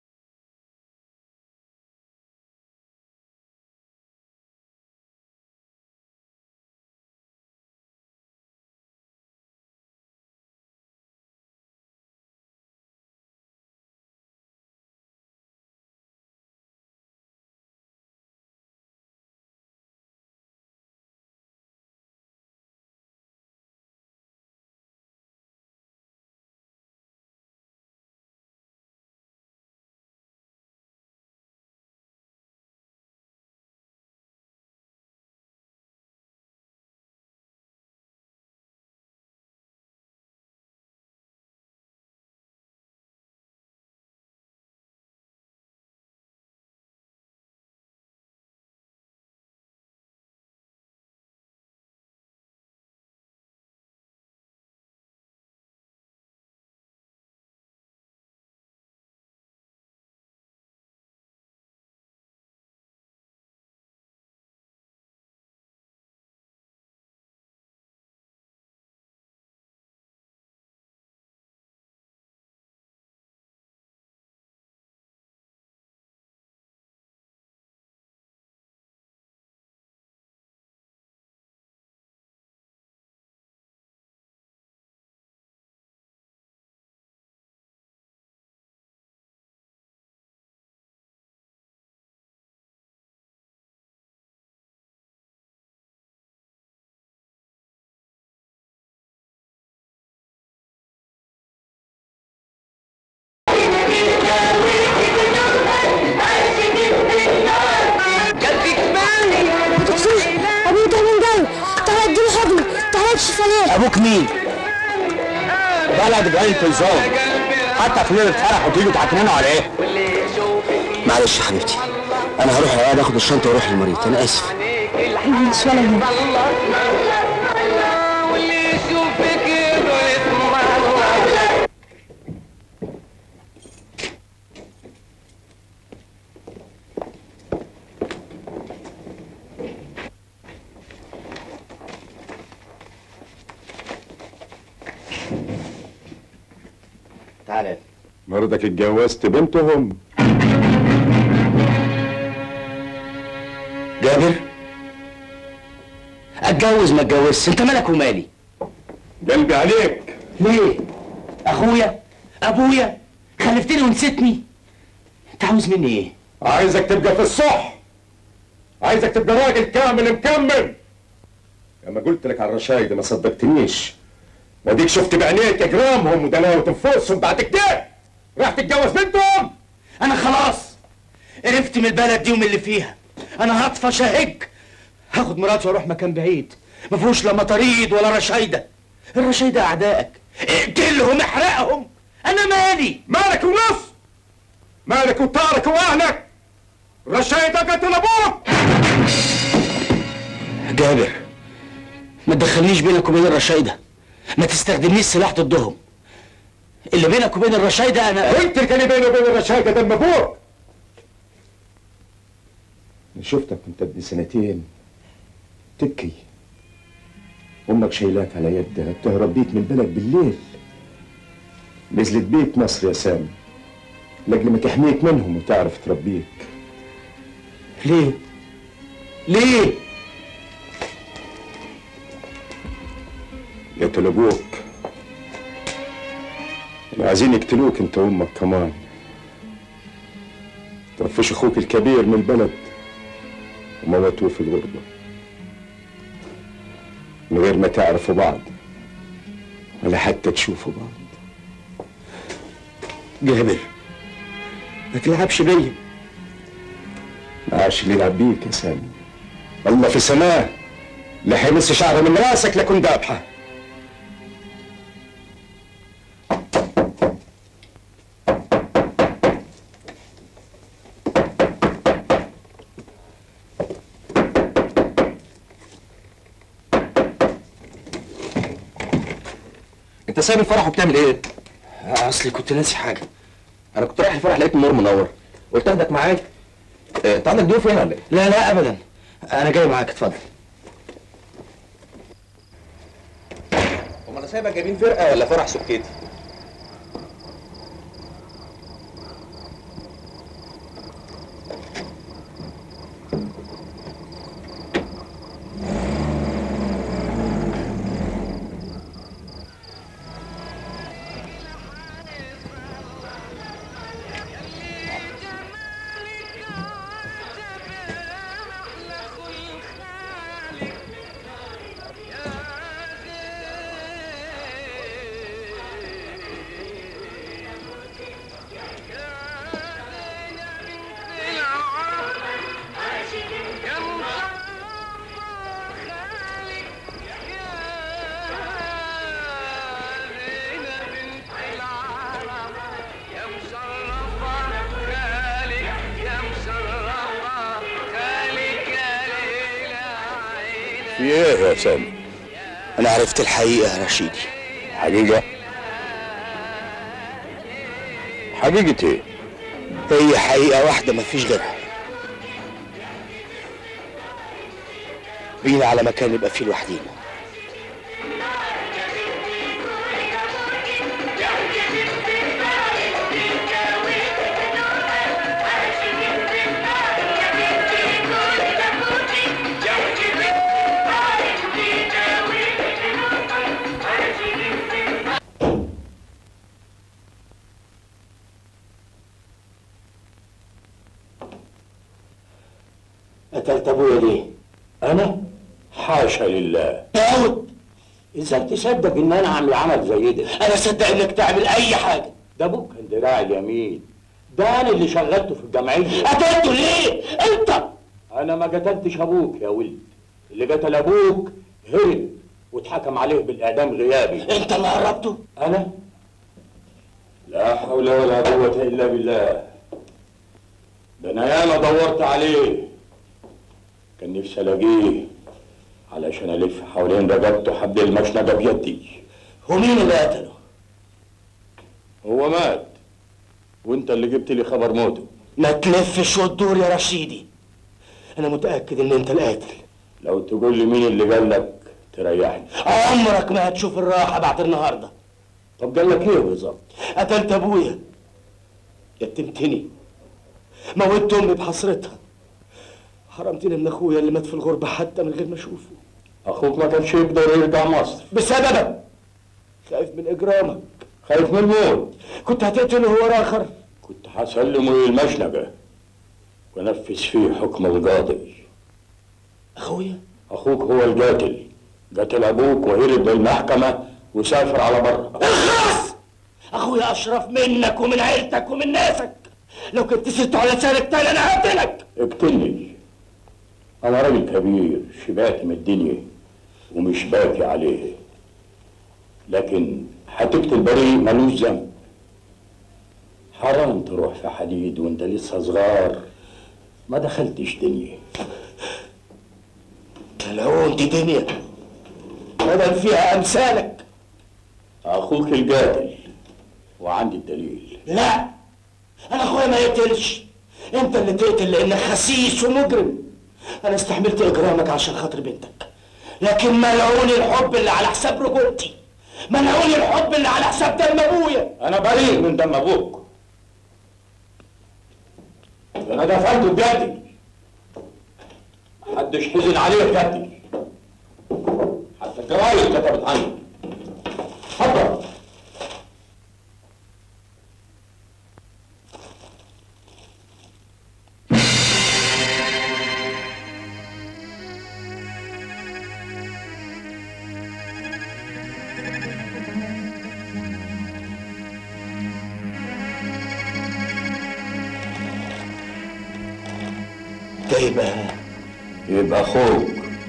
بلد غاية الزوج حتى في ليلة فرح وتيجوا تعكننوا على ايه؟ معلش يا حبيبتي انا هروح العياده اخد الشنطه واروح للمريض انا اسف مش ولا يهمك تعالى مرضك اتجوزت بنتهم جابر اتجوز ما اتجوزش انت مالك ومالي قلبي عليك ليه اخويا ابويا خلفتني ونسيتني انت عاوز مني ايه عايزك تبقى في الصح عايزك تبقى راجل كامل مكمل لما قلت لك على الرشايد ما صدقتنيش واديك شفت بعينيك اجرامهم ودلاوة نفوسهم بعد كده راح تتجوز بنتهم انا خلاص قرفت من البلد دي ومن اللي فيها انا هطفش اهج هاخد مراتي واروح مكان بعيد ما فيهوش لا مطاريد ولا رشايده الرشايده اعدائك اقتلهم احرقهم انا مالي مالك ونص مالك وطارك واهلك رشايدك قتل ابوك جابر ما تدخلنيش بينك وبين الرشايده ما تستخدمنيش سلاح ضدهم اللي بينك وبين الرشايده انا انت اللي كان بيني وبين الرشايده دم ابوك أنا شفتك وانت ابن سنتين تبكي امك شايلاك على يدها بتهرب بيك من البلد بالليل نزلت بيك مصر يا سامي لاجل ما تحميك منهم وتعرف تربيك ليه ليه قتل ابوك كانوا عايزين يقتلوك انت وامك كمان طفش اخوك الكبير من البلد وموتوه في الغربة من غير ما تعرفوا بعض ولا حتى تشوفوا بعض جابر ما تلعبش بيا ما عادش اللي يلعب بيك يا سامي الله في سماه لا حيمس شعره من راسك لكن دابحه انت سايب الفرح وبتعمل ايه؟ اصلي كنت ناسي حاجه انا كنت رايح الفرح لقيت النور منور قلت اخدك معاك اه، انت عندك ضيوف هنا ولا ايه؟ لا لا ابدا انا جاي معاك اتفضل هم انا سايبك جايبين فرقه ولا فرح سكيتي؟ في ايه يا سامي؟ انا عرفت الحقيقه يا رشيدي حقيقة حقيقة ايه؟ هي حقيقه واحده مفيش غيرها بينا على مكان نبقى فيه لوحدينا قتلت ابويا ليه؟ انا؟ حاشا لله داود ازاي تصدق ان انا اعمل عمل زي ده؟ انا اصدق انك تعمل اي حاجه ده ابوك كان دراعي اليمين ده انا اللي شغلته في الجمعيه قتلته ليه؟ انت انا ما قتلتش ابوك يا ولد اللي قتل ابوك هرب واتحكم عليه بالاعدام غيابي انت اللي هربته؟ انا؟ لا حول ولا قوة إلا بالله ده أنا ياما دورت عليه كان نفسي ألاقيه علشان ألف حوالين رقبته حبل المشنقة بيدي ومين اللي قتله؟ هو مات وأنت اللي جبت لي خبر موته ما تلفش وتدور يا رشيدي انا متاكد ان انت القاتل لو تقول لي مين اللي قال لك تريحني عمرك ما هتشوف الراحه بعد النهارده طب قال لك ايه بالظبط قتلت ابويا يتمتني موتت امي بحسرتها حرمتني من اخويا اللي مات في الغربه حتى من غير ما اشوفه أخوك ما كانش يقدر يرجع مصر بسببك خايف من اجرامك خايف من الموت كنت هتقتله هو اخر كنت هسلمه للمشنقة ونفذ فيه حكم القاضي اخويا أخوك هو القاتل قتل أبوك وهرب من المحكمة وسافر على بره اخلص اخويا اشرف منك ومن عيلتك ومن ناسك لو كنت سرت على لسانك تاني انا هقتلك اقتلني أنا راجل كبير شبعت من الدنيا ومش باكي عليه لكن هتقتل بريء ملوش ذنب حرام تروح في حديد وانت لسه صغار ما دخلتش دنيا ملعون دي دنيا بدل فيها امثالك اخوك القاتل وعندي الدليل لا انا اخويا ما يقتلش انت اللي تقتل لانك خسيس ومجرم انا استحملت اجرامك عشان خاطر بنتك لكن ملعون الحب اللي على حساب رجولتي ملعون الحب اللي على حساب دم ابويا انا بريء من دم ابوك ده انا دفنته بجدي محدش حزن عليه بجدي حتى الجرايد كتبت عني اتفضل ده يبقى يبقى اخوك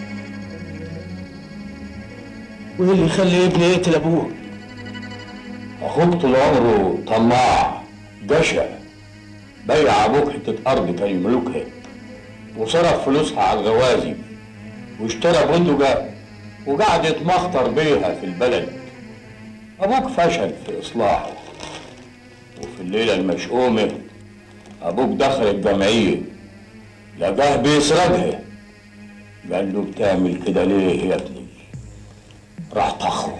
وايه اللي يخلي ابني يقتل ابوه اخوك طول عمره طماع جشع بيع ابوك حته ارض كان يملكها وصرف فلوسها على الغوازي واشترى بندقه وقعد يتمخطر بيها في البلد ابوك فشل في اصلاحه وفي الليله المشؤومه ابوك دخل الجمعيه لقاه بيسرقها قال له بتعمل كده ليه يا ابني راح طخه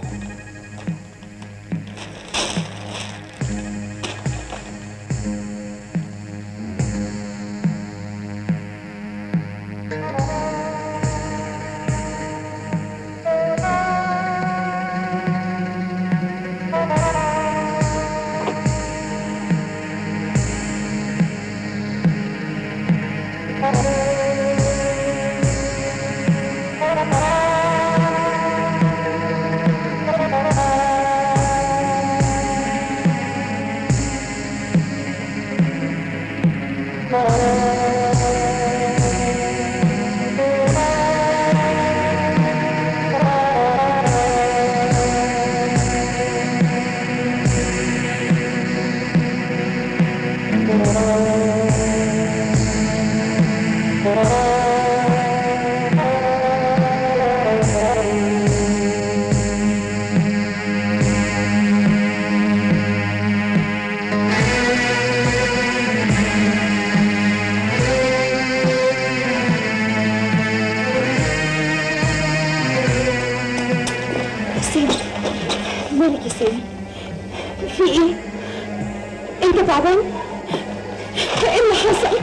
سيدي مالك يا سيدي في ايه انت تعبان ايه اللي حصل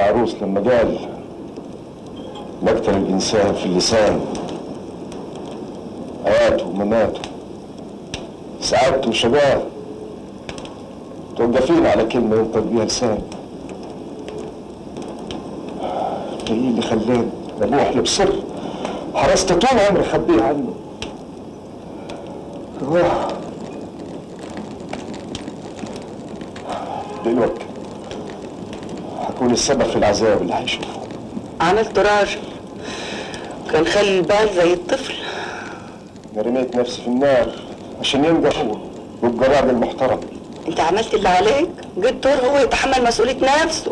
العروس لما قال مقتل الإنسان في اللسان حياته ومماته سعادته وشقاه توقفين على كلمة ينطق بيها لسان ده إيه اللي خلاني أبوح له بسر حرست طول عمري خبيه عنه روح دلوقتي هكون السبب في العذاب اللي هيشوفه عملت راجل كان خلي البال زي الطفل أنا رميت نفسي في النار عشان ينجح هو ويبقى راجل محترم انت عملت اللي عليك جيت دور هو يتحمل مسؤولية نفسه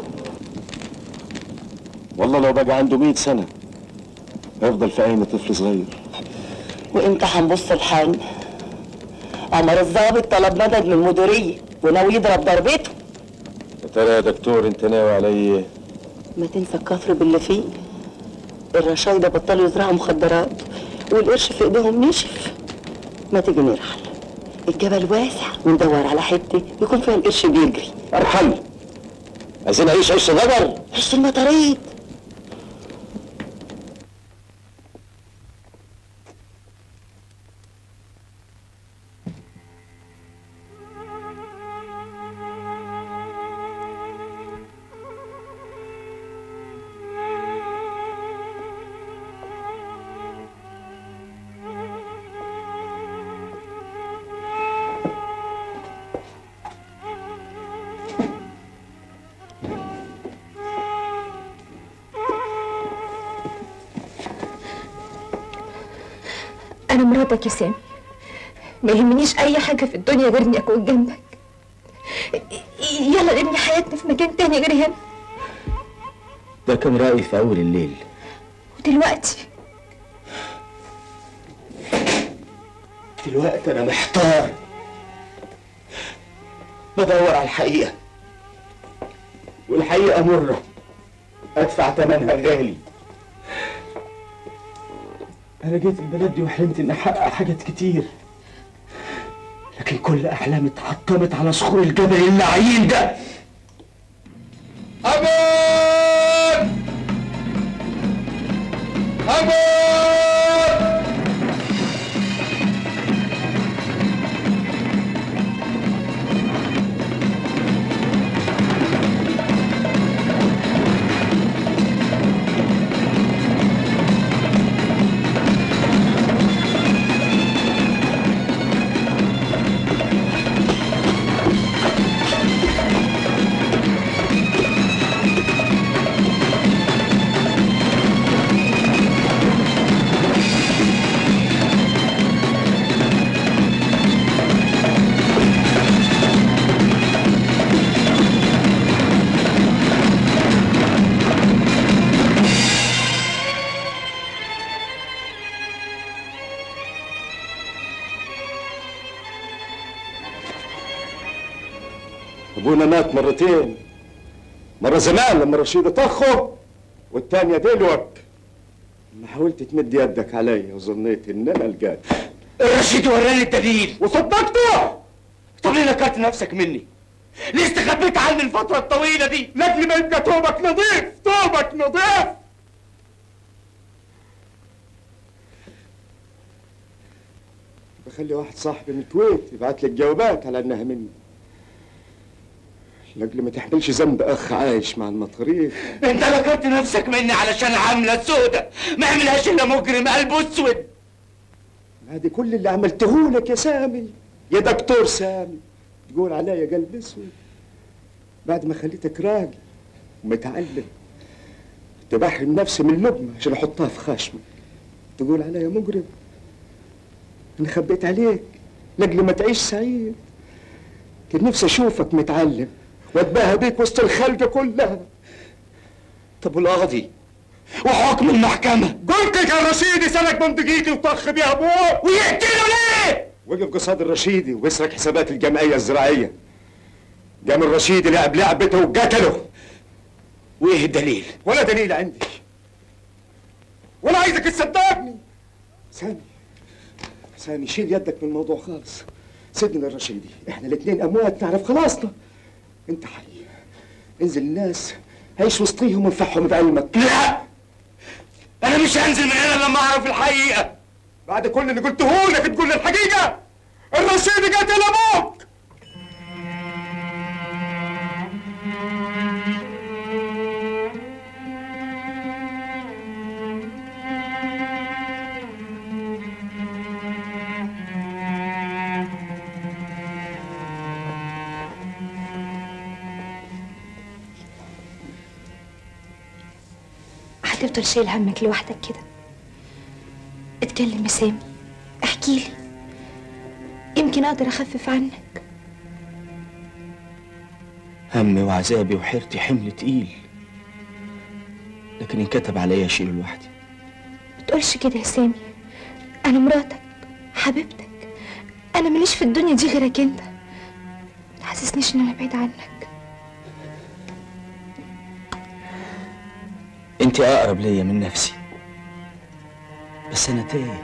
والله لو بقى عنده 100 سنة يفضل في عيني طفل صغير وامتى هنبص لحالنا عمر الضابط طلب مدد من المديرية وناوي يضرب ضربته يا ترى يا دكتور انت ناوي على ايه؟ ما تنسى الكفر باللي فيه الرشايدة بطلوا يزرعوا مخدرات والقرش في ايديهم نشف ما تيجي نرحل الجبل واسع وندور على حتة يكون فيها القرش بيجري ارحل عايزين اعيش عيش غدر عيش المطاريد أنا مراتك يا سامي ما يهمنيش أي حاجة في الدنيا غير إني أكون جنبك يلا نبني حياتنا في مكان تاني غير هنا ده كان رأيي في أول الليل ودلوقتي دلوقتي انا محتار بدور على الحقيقه والحقيقه مره ادفع ثمنها غالي انا جيت البلد دي وحلمت اني احقق حاجات كتير لكن كل احلامي اتحطمت على صخور الجبل اللعين ده أمر أمر ابونا مات مرتين مرة زمان لما رشيد طخه والتانية دلوك لما حاولت تمد يدك عليا وظنيت ان انا الجاد الرشيد وراني الدليل وصدقته طب ليه نكرت نفسك مني ليه استخبيت عني الفترة الطويلة دي لاجل ما يبقى توبك نظيف توبك نظيف بخلي واحد صاحبي من الكويت يبعت لك جوابات على انها مني لاجل ما تحملش ذنب اخ عايش مع المطاريف انت نكرت نفسك مني علشان عاملة سودة ما عملهاش الا مجرم قلبه اسود هذه كل اللي عملته لك يا سامي يا دكتور سامي تقول عليا قلب اسود بعد ما خليتك راجل ومتعلم تبحرم نفسي من اللقمة عشان احطها في خشمي تقول عليا مجرم انا خبيت عليك لاجل ما تعيش سعيد كان نفسي اشوفك متعلم واتباهى بيك وسط الخلق كلها طب والقاضي وحكم المحكمة قلت لك يا رشيدي سلك بندقيتي وطخ بيها ابوه ويقتله ليه؟ وقف قصاد الرشيدي ويسرق حسابات الجمعية الزراعية قام الرشيدي لعب لعبته وقتله وايه الدليل؟ ولا دليل عندي ولا عايزك تصدقني سامي سامي شيل يدك من الموضوع خالص سيبني للرشيدي احنا الاثنين اموات نعرف خلاصنا انت حي انزل الناس عيش وسطيهم وانفعهم بعلمك لا انا مش هنزل من هنا لما اعرف الحقيقه بعد كل اللي قلته لك تقول لي الحقيقه الرشيد قتل ابوك هتفضل شايل همك لوحدك كده اتكلم يا سامي احكي لي يمكن اقدر اخفف عنك همي وعذابي وحيرتي حمل تقيل لكن انكتب عليا اشيله لوحدي ما تقولش كده يا سامي انا مراتك حبيبتك انا ماليش في الدنيا دي غيرك انت ما تحسسنيش ان انا بعيد عنك انت اقرب ليا من نفسي بس انا تايه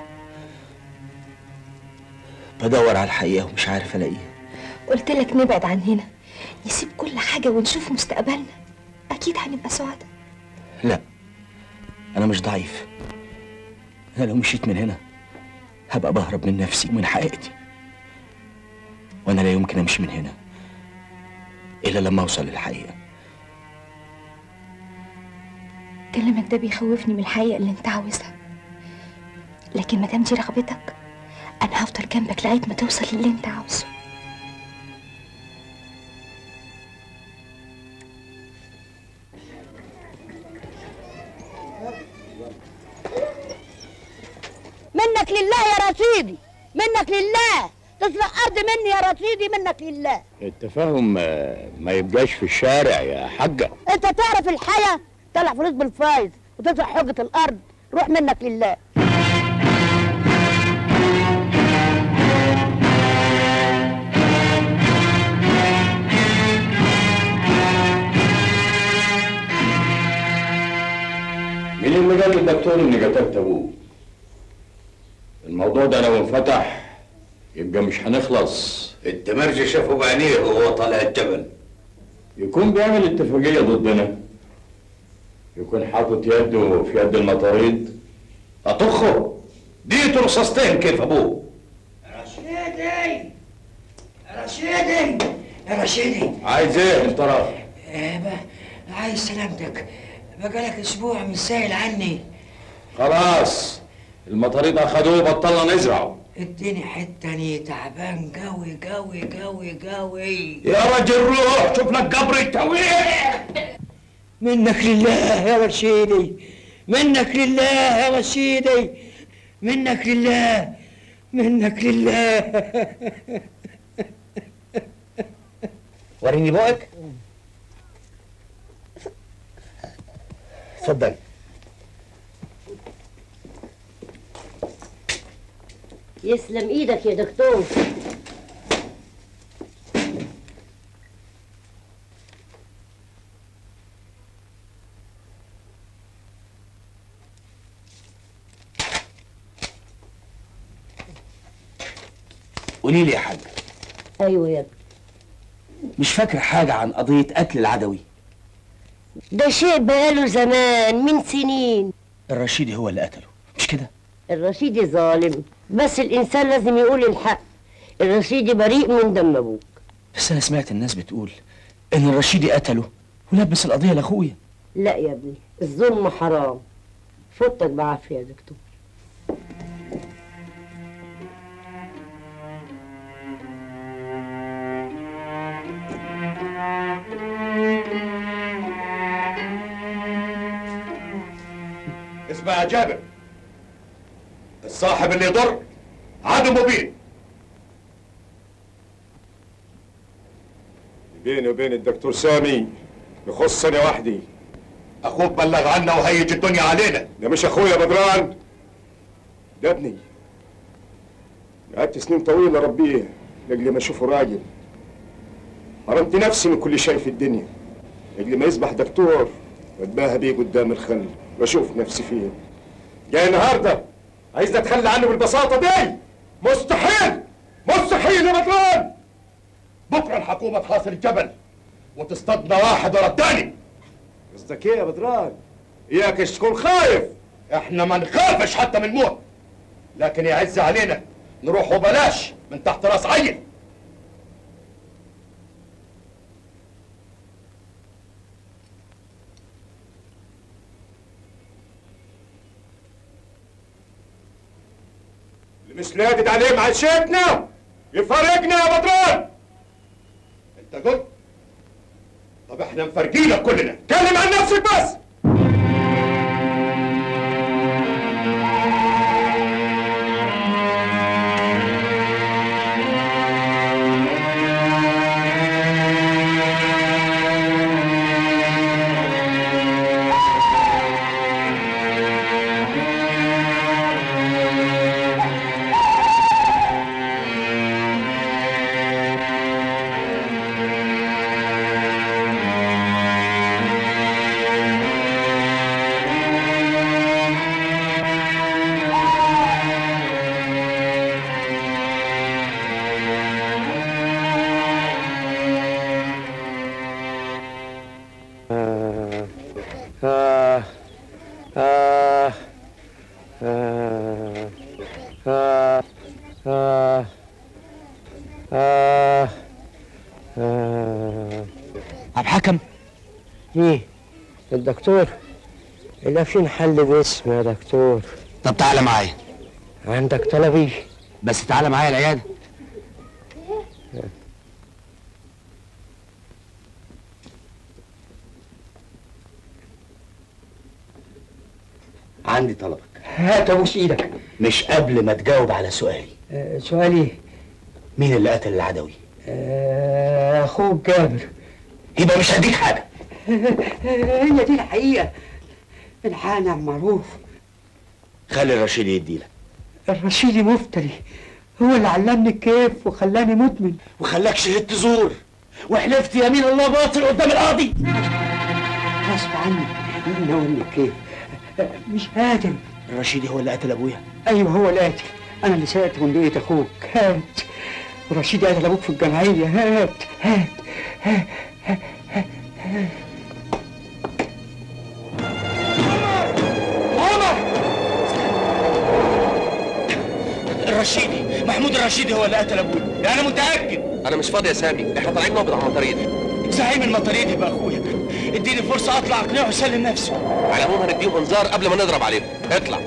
بدور على الحقيقه ومش عارف الاقيها قلت لك نبعد عن هنا نسيب كل حاجة ونشوف مستقبلنا أكيد هنبقى سعداء لا انا مش ضعيف انا لو مشيت من هنا هبقى بهرب من نفسي ومن حقيقتي وانا لا يمكن امشي من هنا الا لما اوصل للحقيقه كلامك ده بيخوفني من الحقيقة اللي انت عاوزها لكن مادام دي رغبتك أنا هفضل جنبك لغاية ما توصل للي انت عاوزه منك لله يا رشيدي منك لله تسرق ارض مني يا رشيدي منك لله التفاهم آه، ما يبقاش في الشارع يا حاجة انت تعرف الحياه طلع فلوس بالفايز وتسرق حجه الارض روح منك لله مين اللي قال للدكتور اني قتلت ابوه؟ الموضوع ده لو انفتح يبقى مش هنخلص التمرجي شافه بعينيه وهو طالع الجبل يكون بيعمل اتفاقية ضدنا يكون حاطط يده في يد المطاريد اطخه ديته رصاصتين كيف ابوه رشيدي رشيدي يا رشيدي عايز ايه انت راجل؟ آه، ب- عايز سلامتك بقالك اسبوع مش سائل عني خلاص المطاريد اخدوه بطلنا نزرعه اديني حته اني تعبان قوي قوي قوي قوي يا راجل روح شوف لك قبر التويح منك لله يا رشيدي منك لله يا رشيدي منك لله منك لله وريني بقك اتفضل يسلم ايدك يا دكتور قولي لي يا حاج ايوه يا ابني مش فاكر حاجه عن قضيه قتل العدوي ده شيء بقاله زمان من سنين الرشيدي هو اللي قتله مش كده الرشيدي ظالم بس الانسان لازم يقول الحق الرشيدي بريء من دم ابوه بس انا سمعت الناس بتقول ان الرشيدي قتله ولبس القضيه لاخويا لا يا ابني الظلم حرام فوتك بعافيه يا دكتور اسمع يا جابر الصاحب اللي يضر عدو مبين بيني وبين الدكتور سامي يخصني وحدي اخوك بلغ عنا وهيج الدنيا علينا ده مش اخويا بدران ده ابني قعدت سنين طويلة ربيه لاجل ما اشوفه راجل حرمت نفسي من كل شيء في الدنيا لاجل ما يصبح دكتور واتباهى بيه قدام الخل واشوف نفسي فيه جاي النهارده عايز اتخلى عنه بالبساطة دي مستحيل مستحيل يا بدران بكره الحكومه تحاصر الجبل وتصطادنا واحد ورا الثاني قصدك ايه يا بدران اياك تكون خايف احنا ما نخافش حتى من الموت لكن يعز علينا نروح وبلاش من تحت راس عيل اللي مش لادد عليه معيشتنا يفارقنا يا بدران انت قلت طب احنا مفرقينك كلنا اتكلم عن نفسك بس آه آه آه آه آه آه آه آه عبد الحكم ايه الدكتور لا فين حل باسم يا دكتور طب تعالى معايا عندك طلبي بس تعالى معايا العياده عندي طلبك هات ابوس ايدك مش قبل ما تجاوب على سؤالي آه سؤالي مين اللي قتل العدوي آه اخوك جابر يبقى مش هديك حاجه هي دي الحقيقه الحانة معروف خلي الرشيد يديلك الرشيدي مفتري هو اللي علمني الكيف وخلاني مدمن وخلاك شهدت زور وحلفت يمين الله باطل قدام القاضي غصب عني ناولني الكيف مش قادر الرشيدي هو اللي قتل ابويا ايوه هو القاتل انا اللي سرقت من بيت اخوك هات ورشيد قتل ابوك في الجمعيه هات هات هات هات هات, هات. الرشيدي محمود الرشيدي هو اللي قتل ابويا يعني انا متاكد انا مش فاضي يا سامي احنا طالعين نقبض على المطاريد زعيم المطاريد يبقى اخويا اديني فرصه اطلع اقنعه يسلم نفسه على العموم هنديهم انذار قبل ما نضرب عليهم اطلع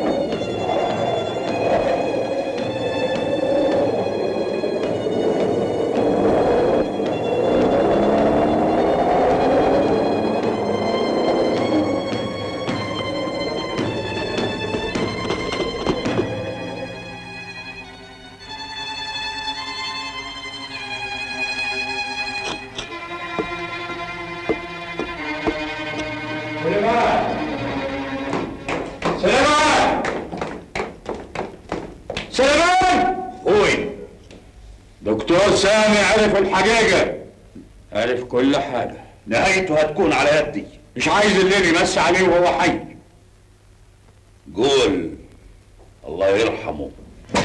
سليمان سليمان سليمان اخوي دكتور سامي عرف الحقيقة عرف كل حاجة نهايته هتكون على يدي مش عايز الليل يمس عليه وهو حي قول الله يرحمه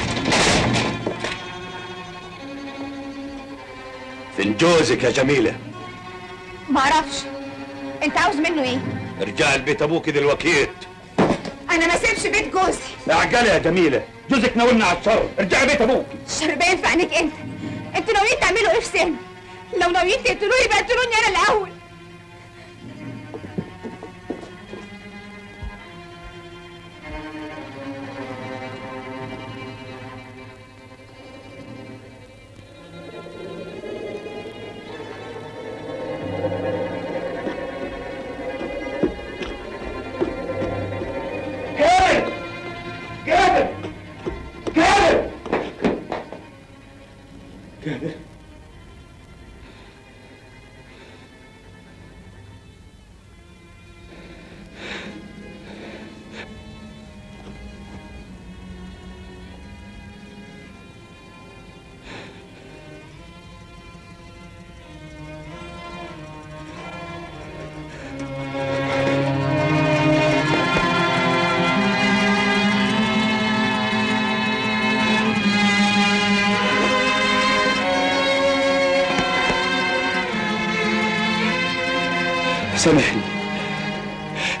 فين جوزك يا جميلة معرفش انت عاوز منه ايه ارجع البيت ابوك دلوقتي انا ما سيبش بيت جوزي اعجلي يا جميلة جوزك ناولنا على الشر ارجعي بيت ابوك الشر باين في عينيك انت انتوا ناويين تعملوا ايه في سامي لو ناويين تقتلوه يبقى قتلوني انا الاول جابر جابر جابر جابر سامحني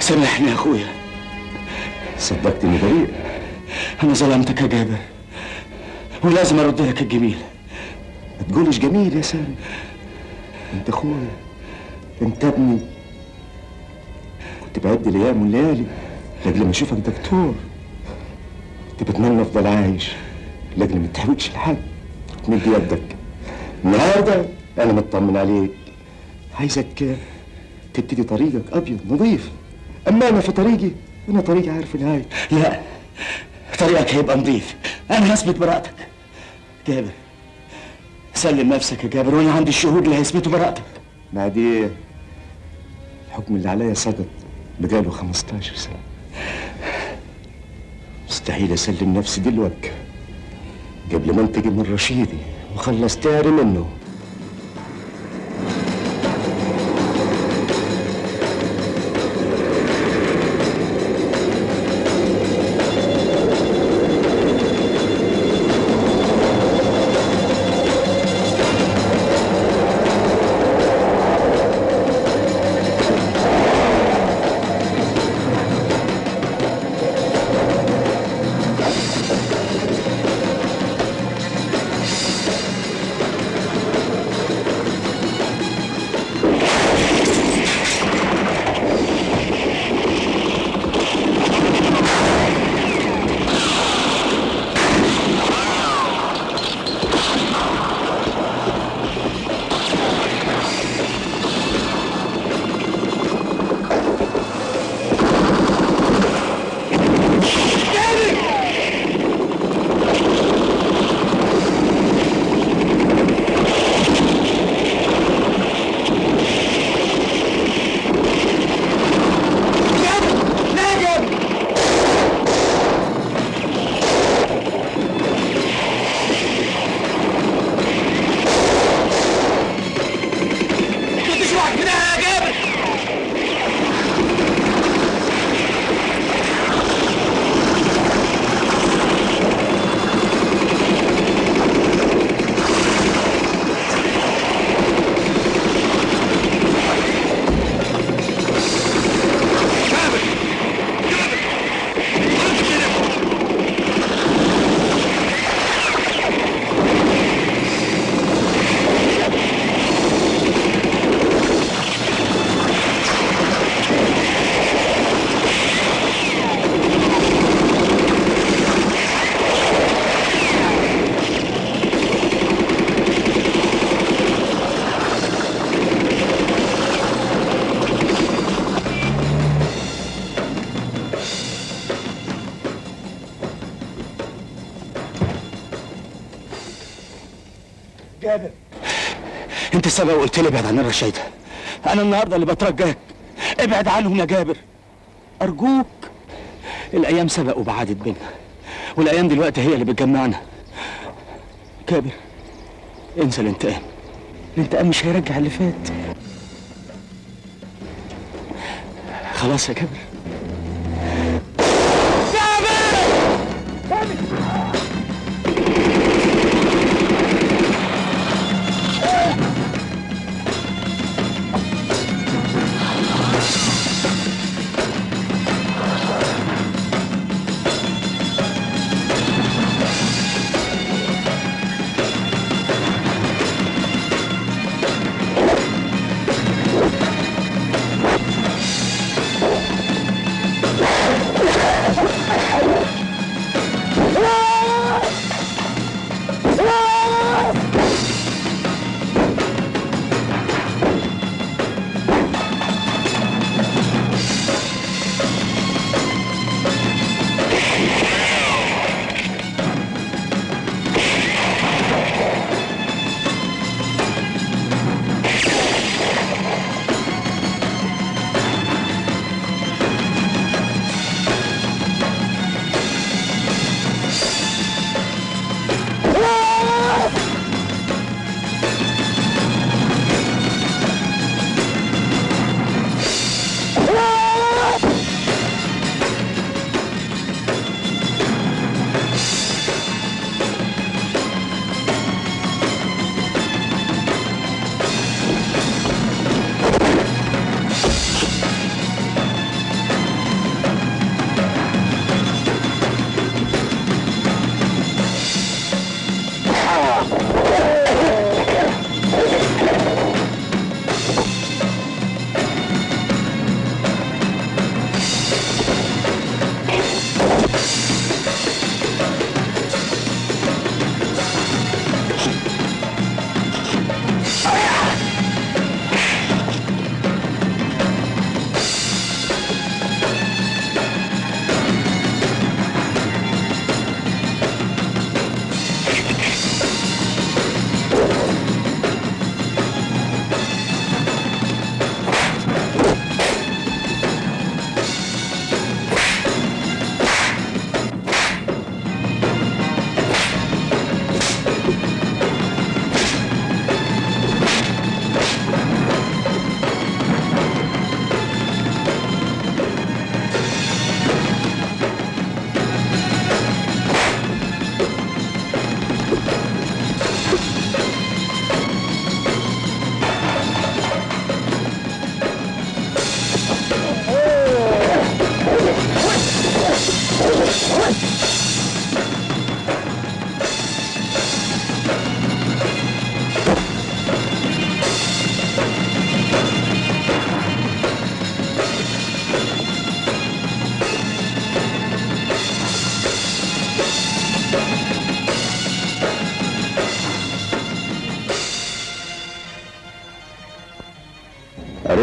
سامحني يا اخويا صدقتني بريء انا ظلمتك يا جابر ولازم ارد لك الجميل ما تقولش جميل يا سامي انت اخويا انت ابني كنت بعد الايام والليالي لاجل ما اشوفك دكتور كنت بتمنى افضل عايش لاجل ما تحوجش لحد تمد يدك النهارده انا مطمن عليك عايزك تبتدي طريقك ابيض نظيف اما انا في طريقي انا طريقي عارف نهاية لا طريقك هيبقى نظيف انا هثبت براءتك جابر سلم نفسك يا جابر وانا عندي الشهود اللي هيثبتوا براءتك بعد ايه الحكم اللي عليا سقط بقاله 15 سنة مستحيل اسلم نفسي دلوقتي قبل ما انتقم من رشيدي وخلص تاري منه كنت شوحك منها يا جابر جابر انت السبب قلت لي ابعد عن الرشايدة انا النهارده اللي بترجاك ابعد عنهم يا جابر ارجوك الايام سبق وبعدت بينا والايام دلوقتي هي اللي بتجمعنا جابر انسى الانتقام الانتقام مش هيرجع اللي فات خلاص يا جابر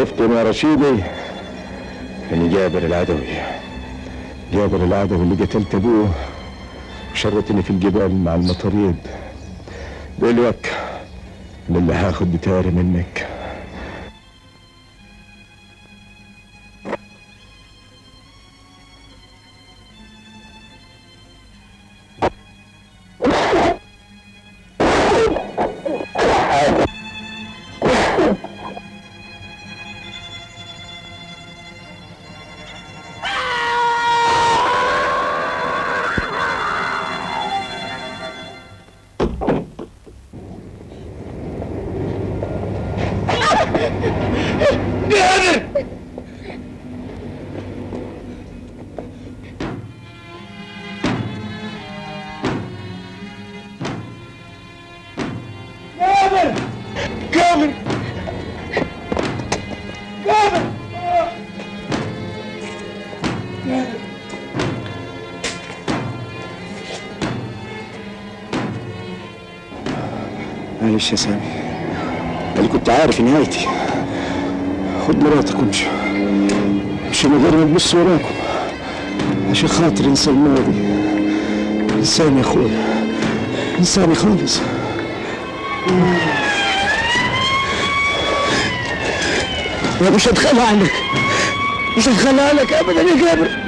عرفتني يا رشيدي أنا جابر العدوي جابر العدوي اللي قتلت أبوه وشرتني في الجبال مع المطاريد دلوقتي أنا اللي هاخد بتاري منك جابر جابر جابر جابر معلش يا سامي أنا كنت عارف نهايتي خد مراتك وامشي امشي من غير ما تبص وراكم عشان خاطر انسى الماضي انساني يا اخويا انساني خالص انا مش هتخلى عنك مش هتخلى عنك ابدا يا جابر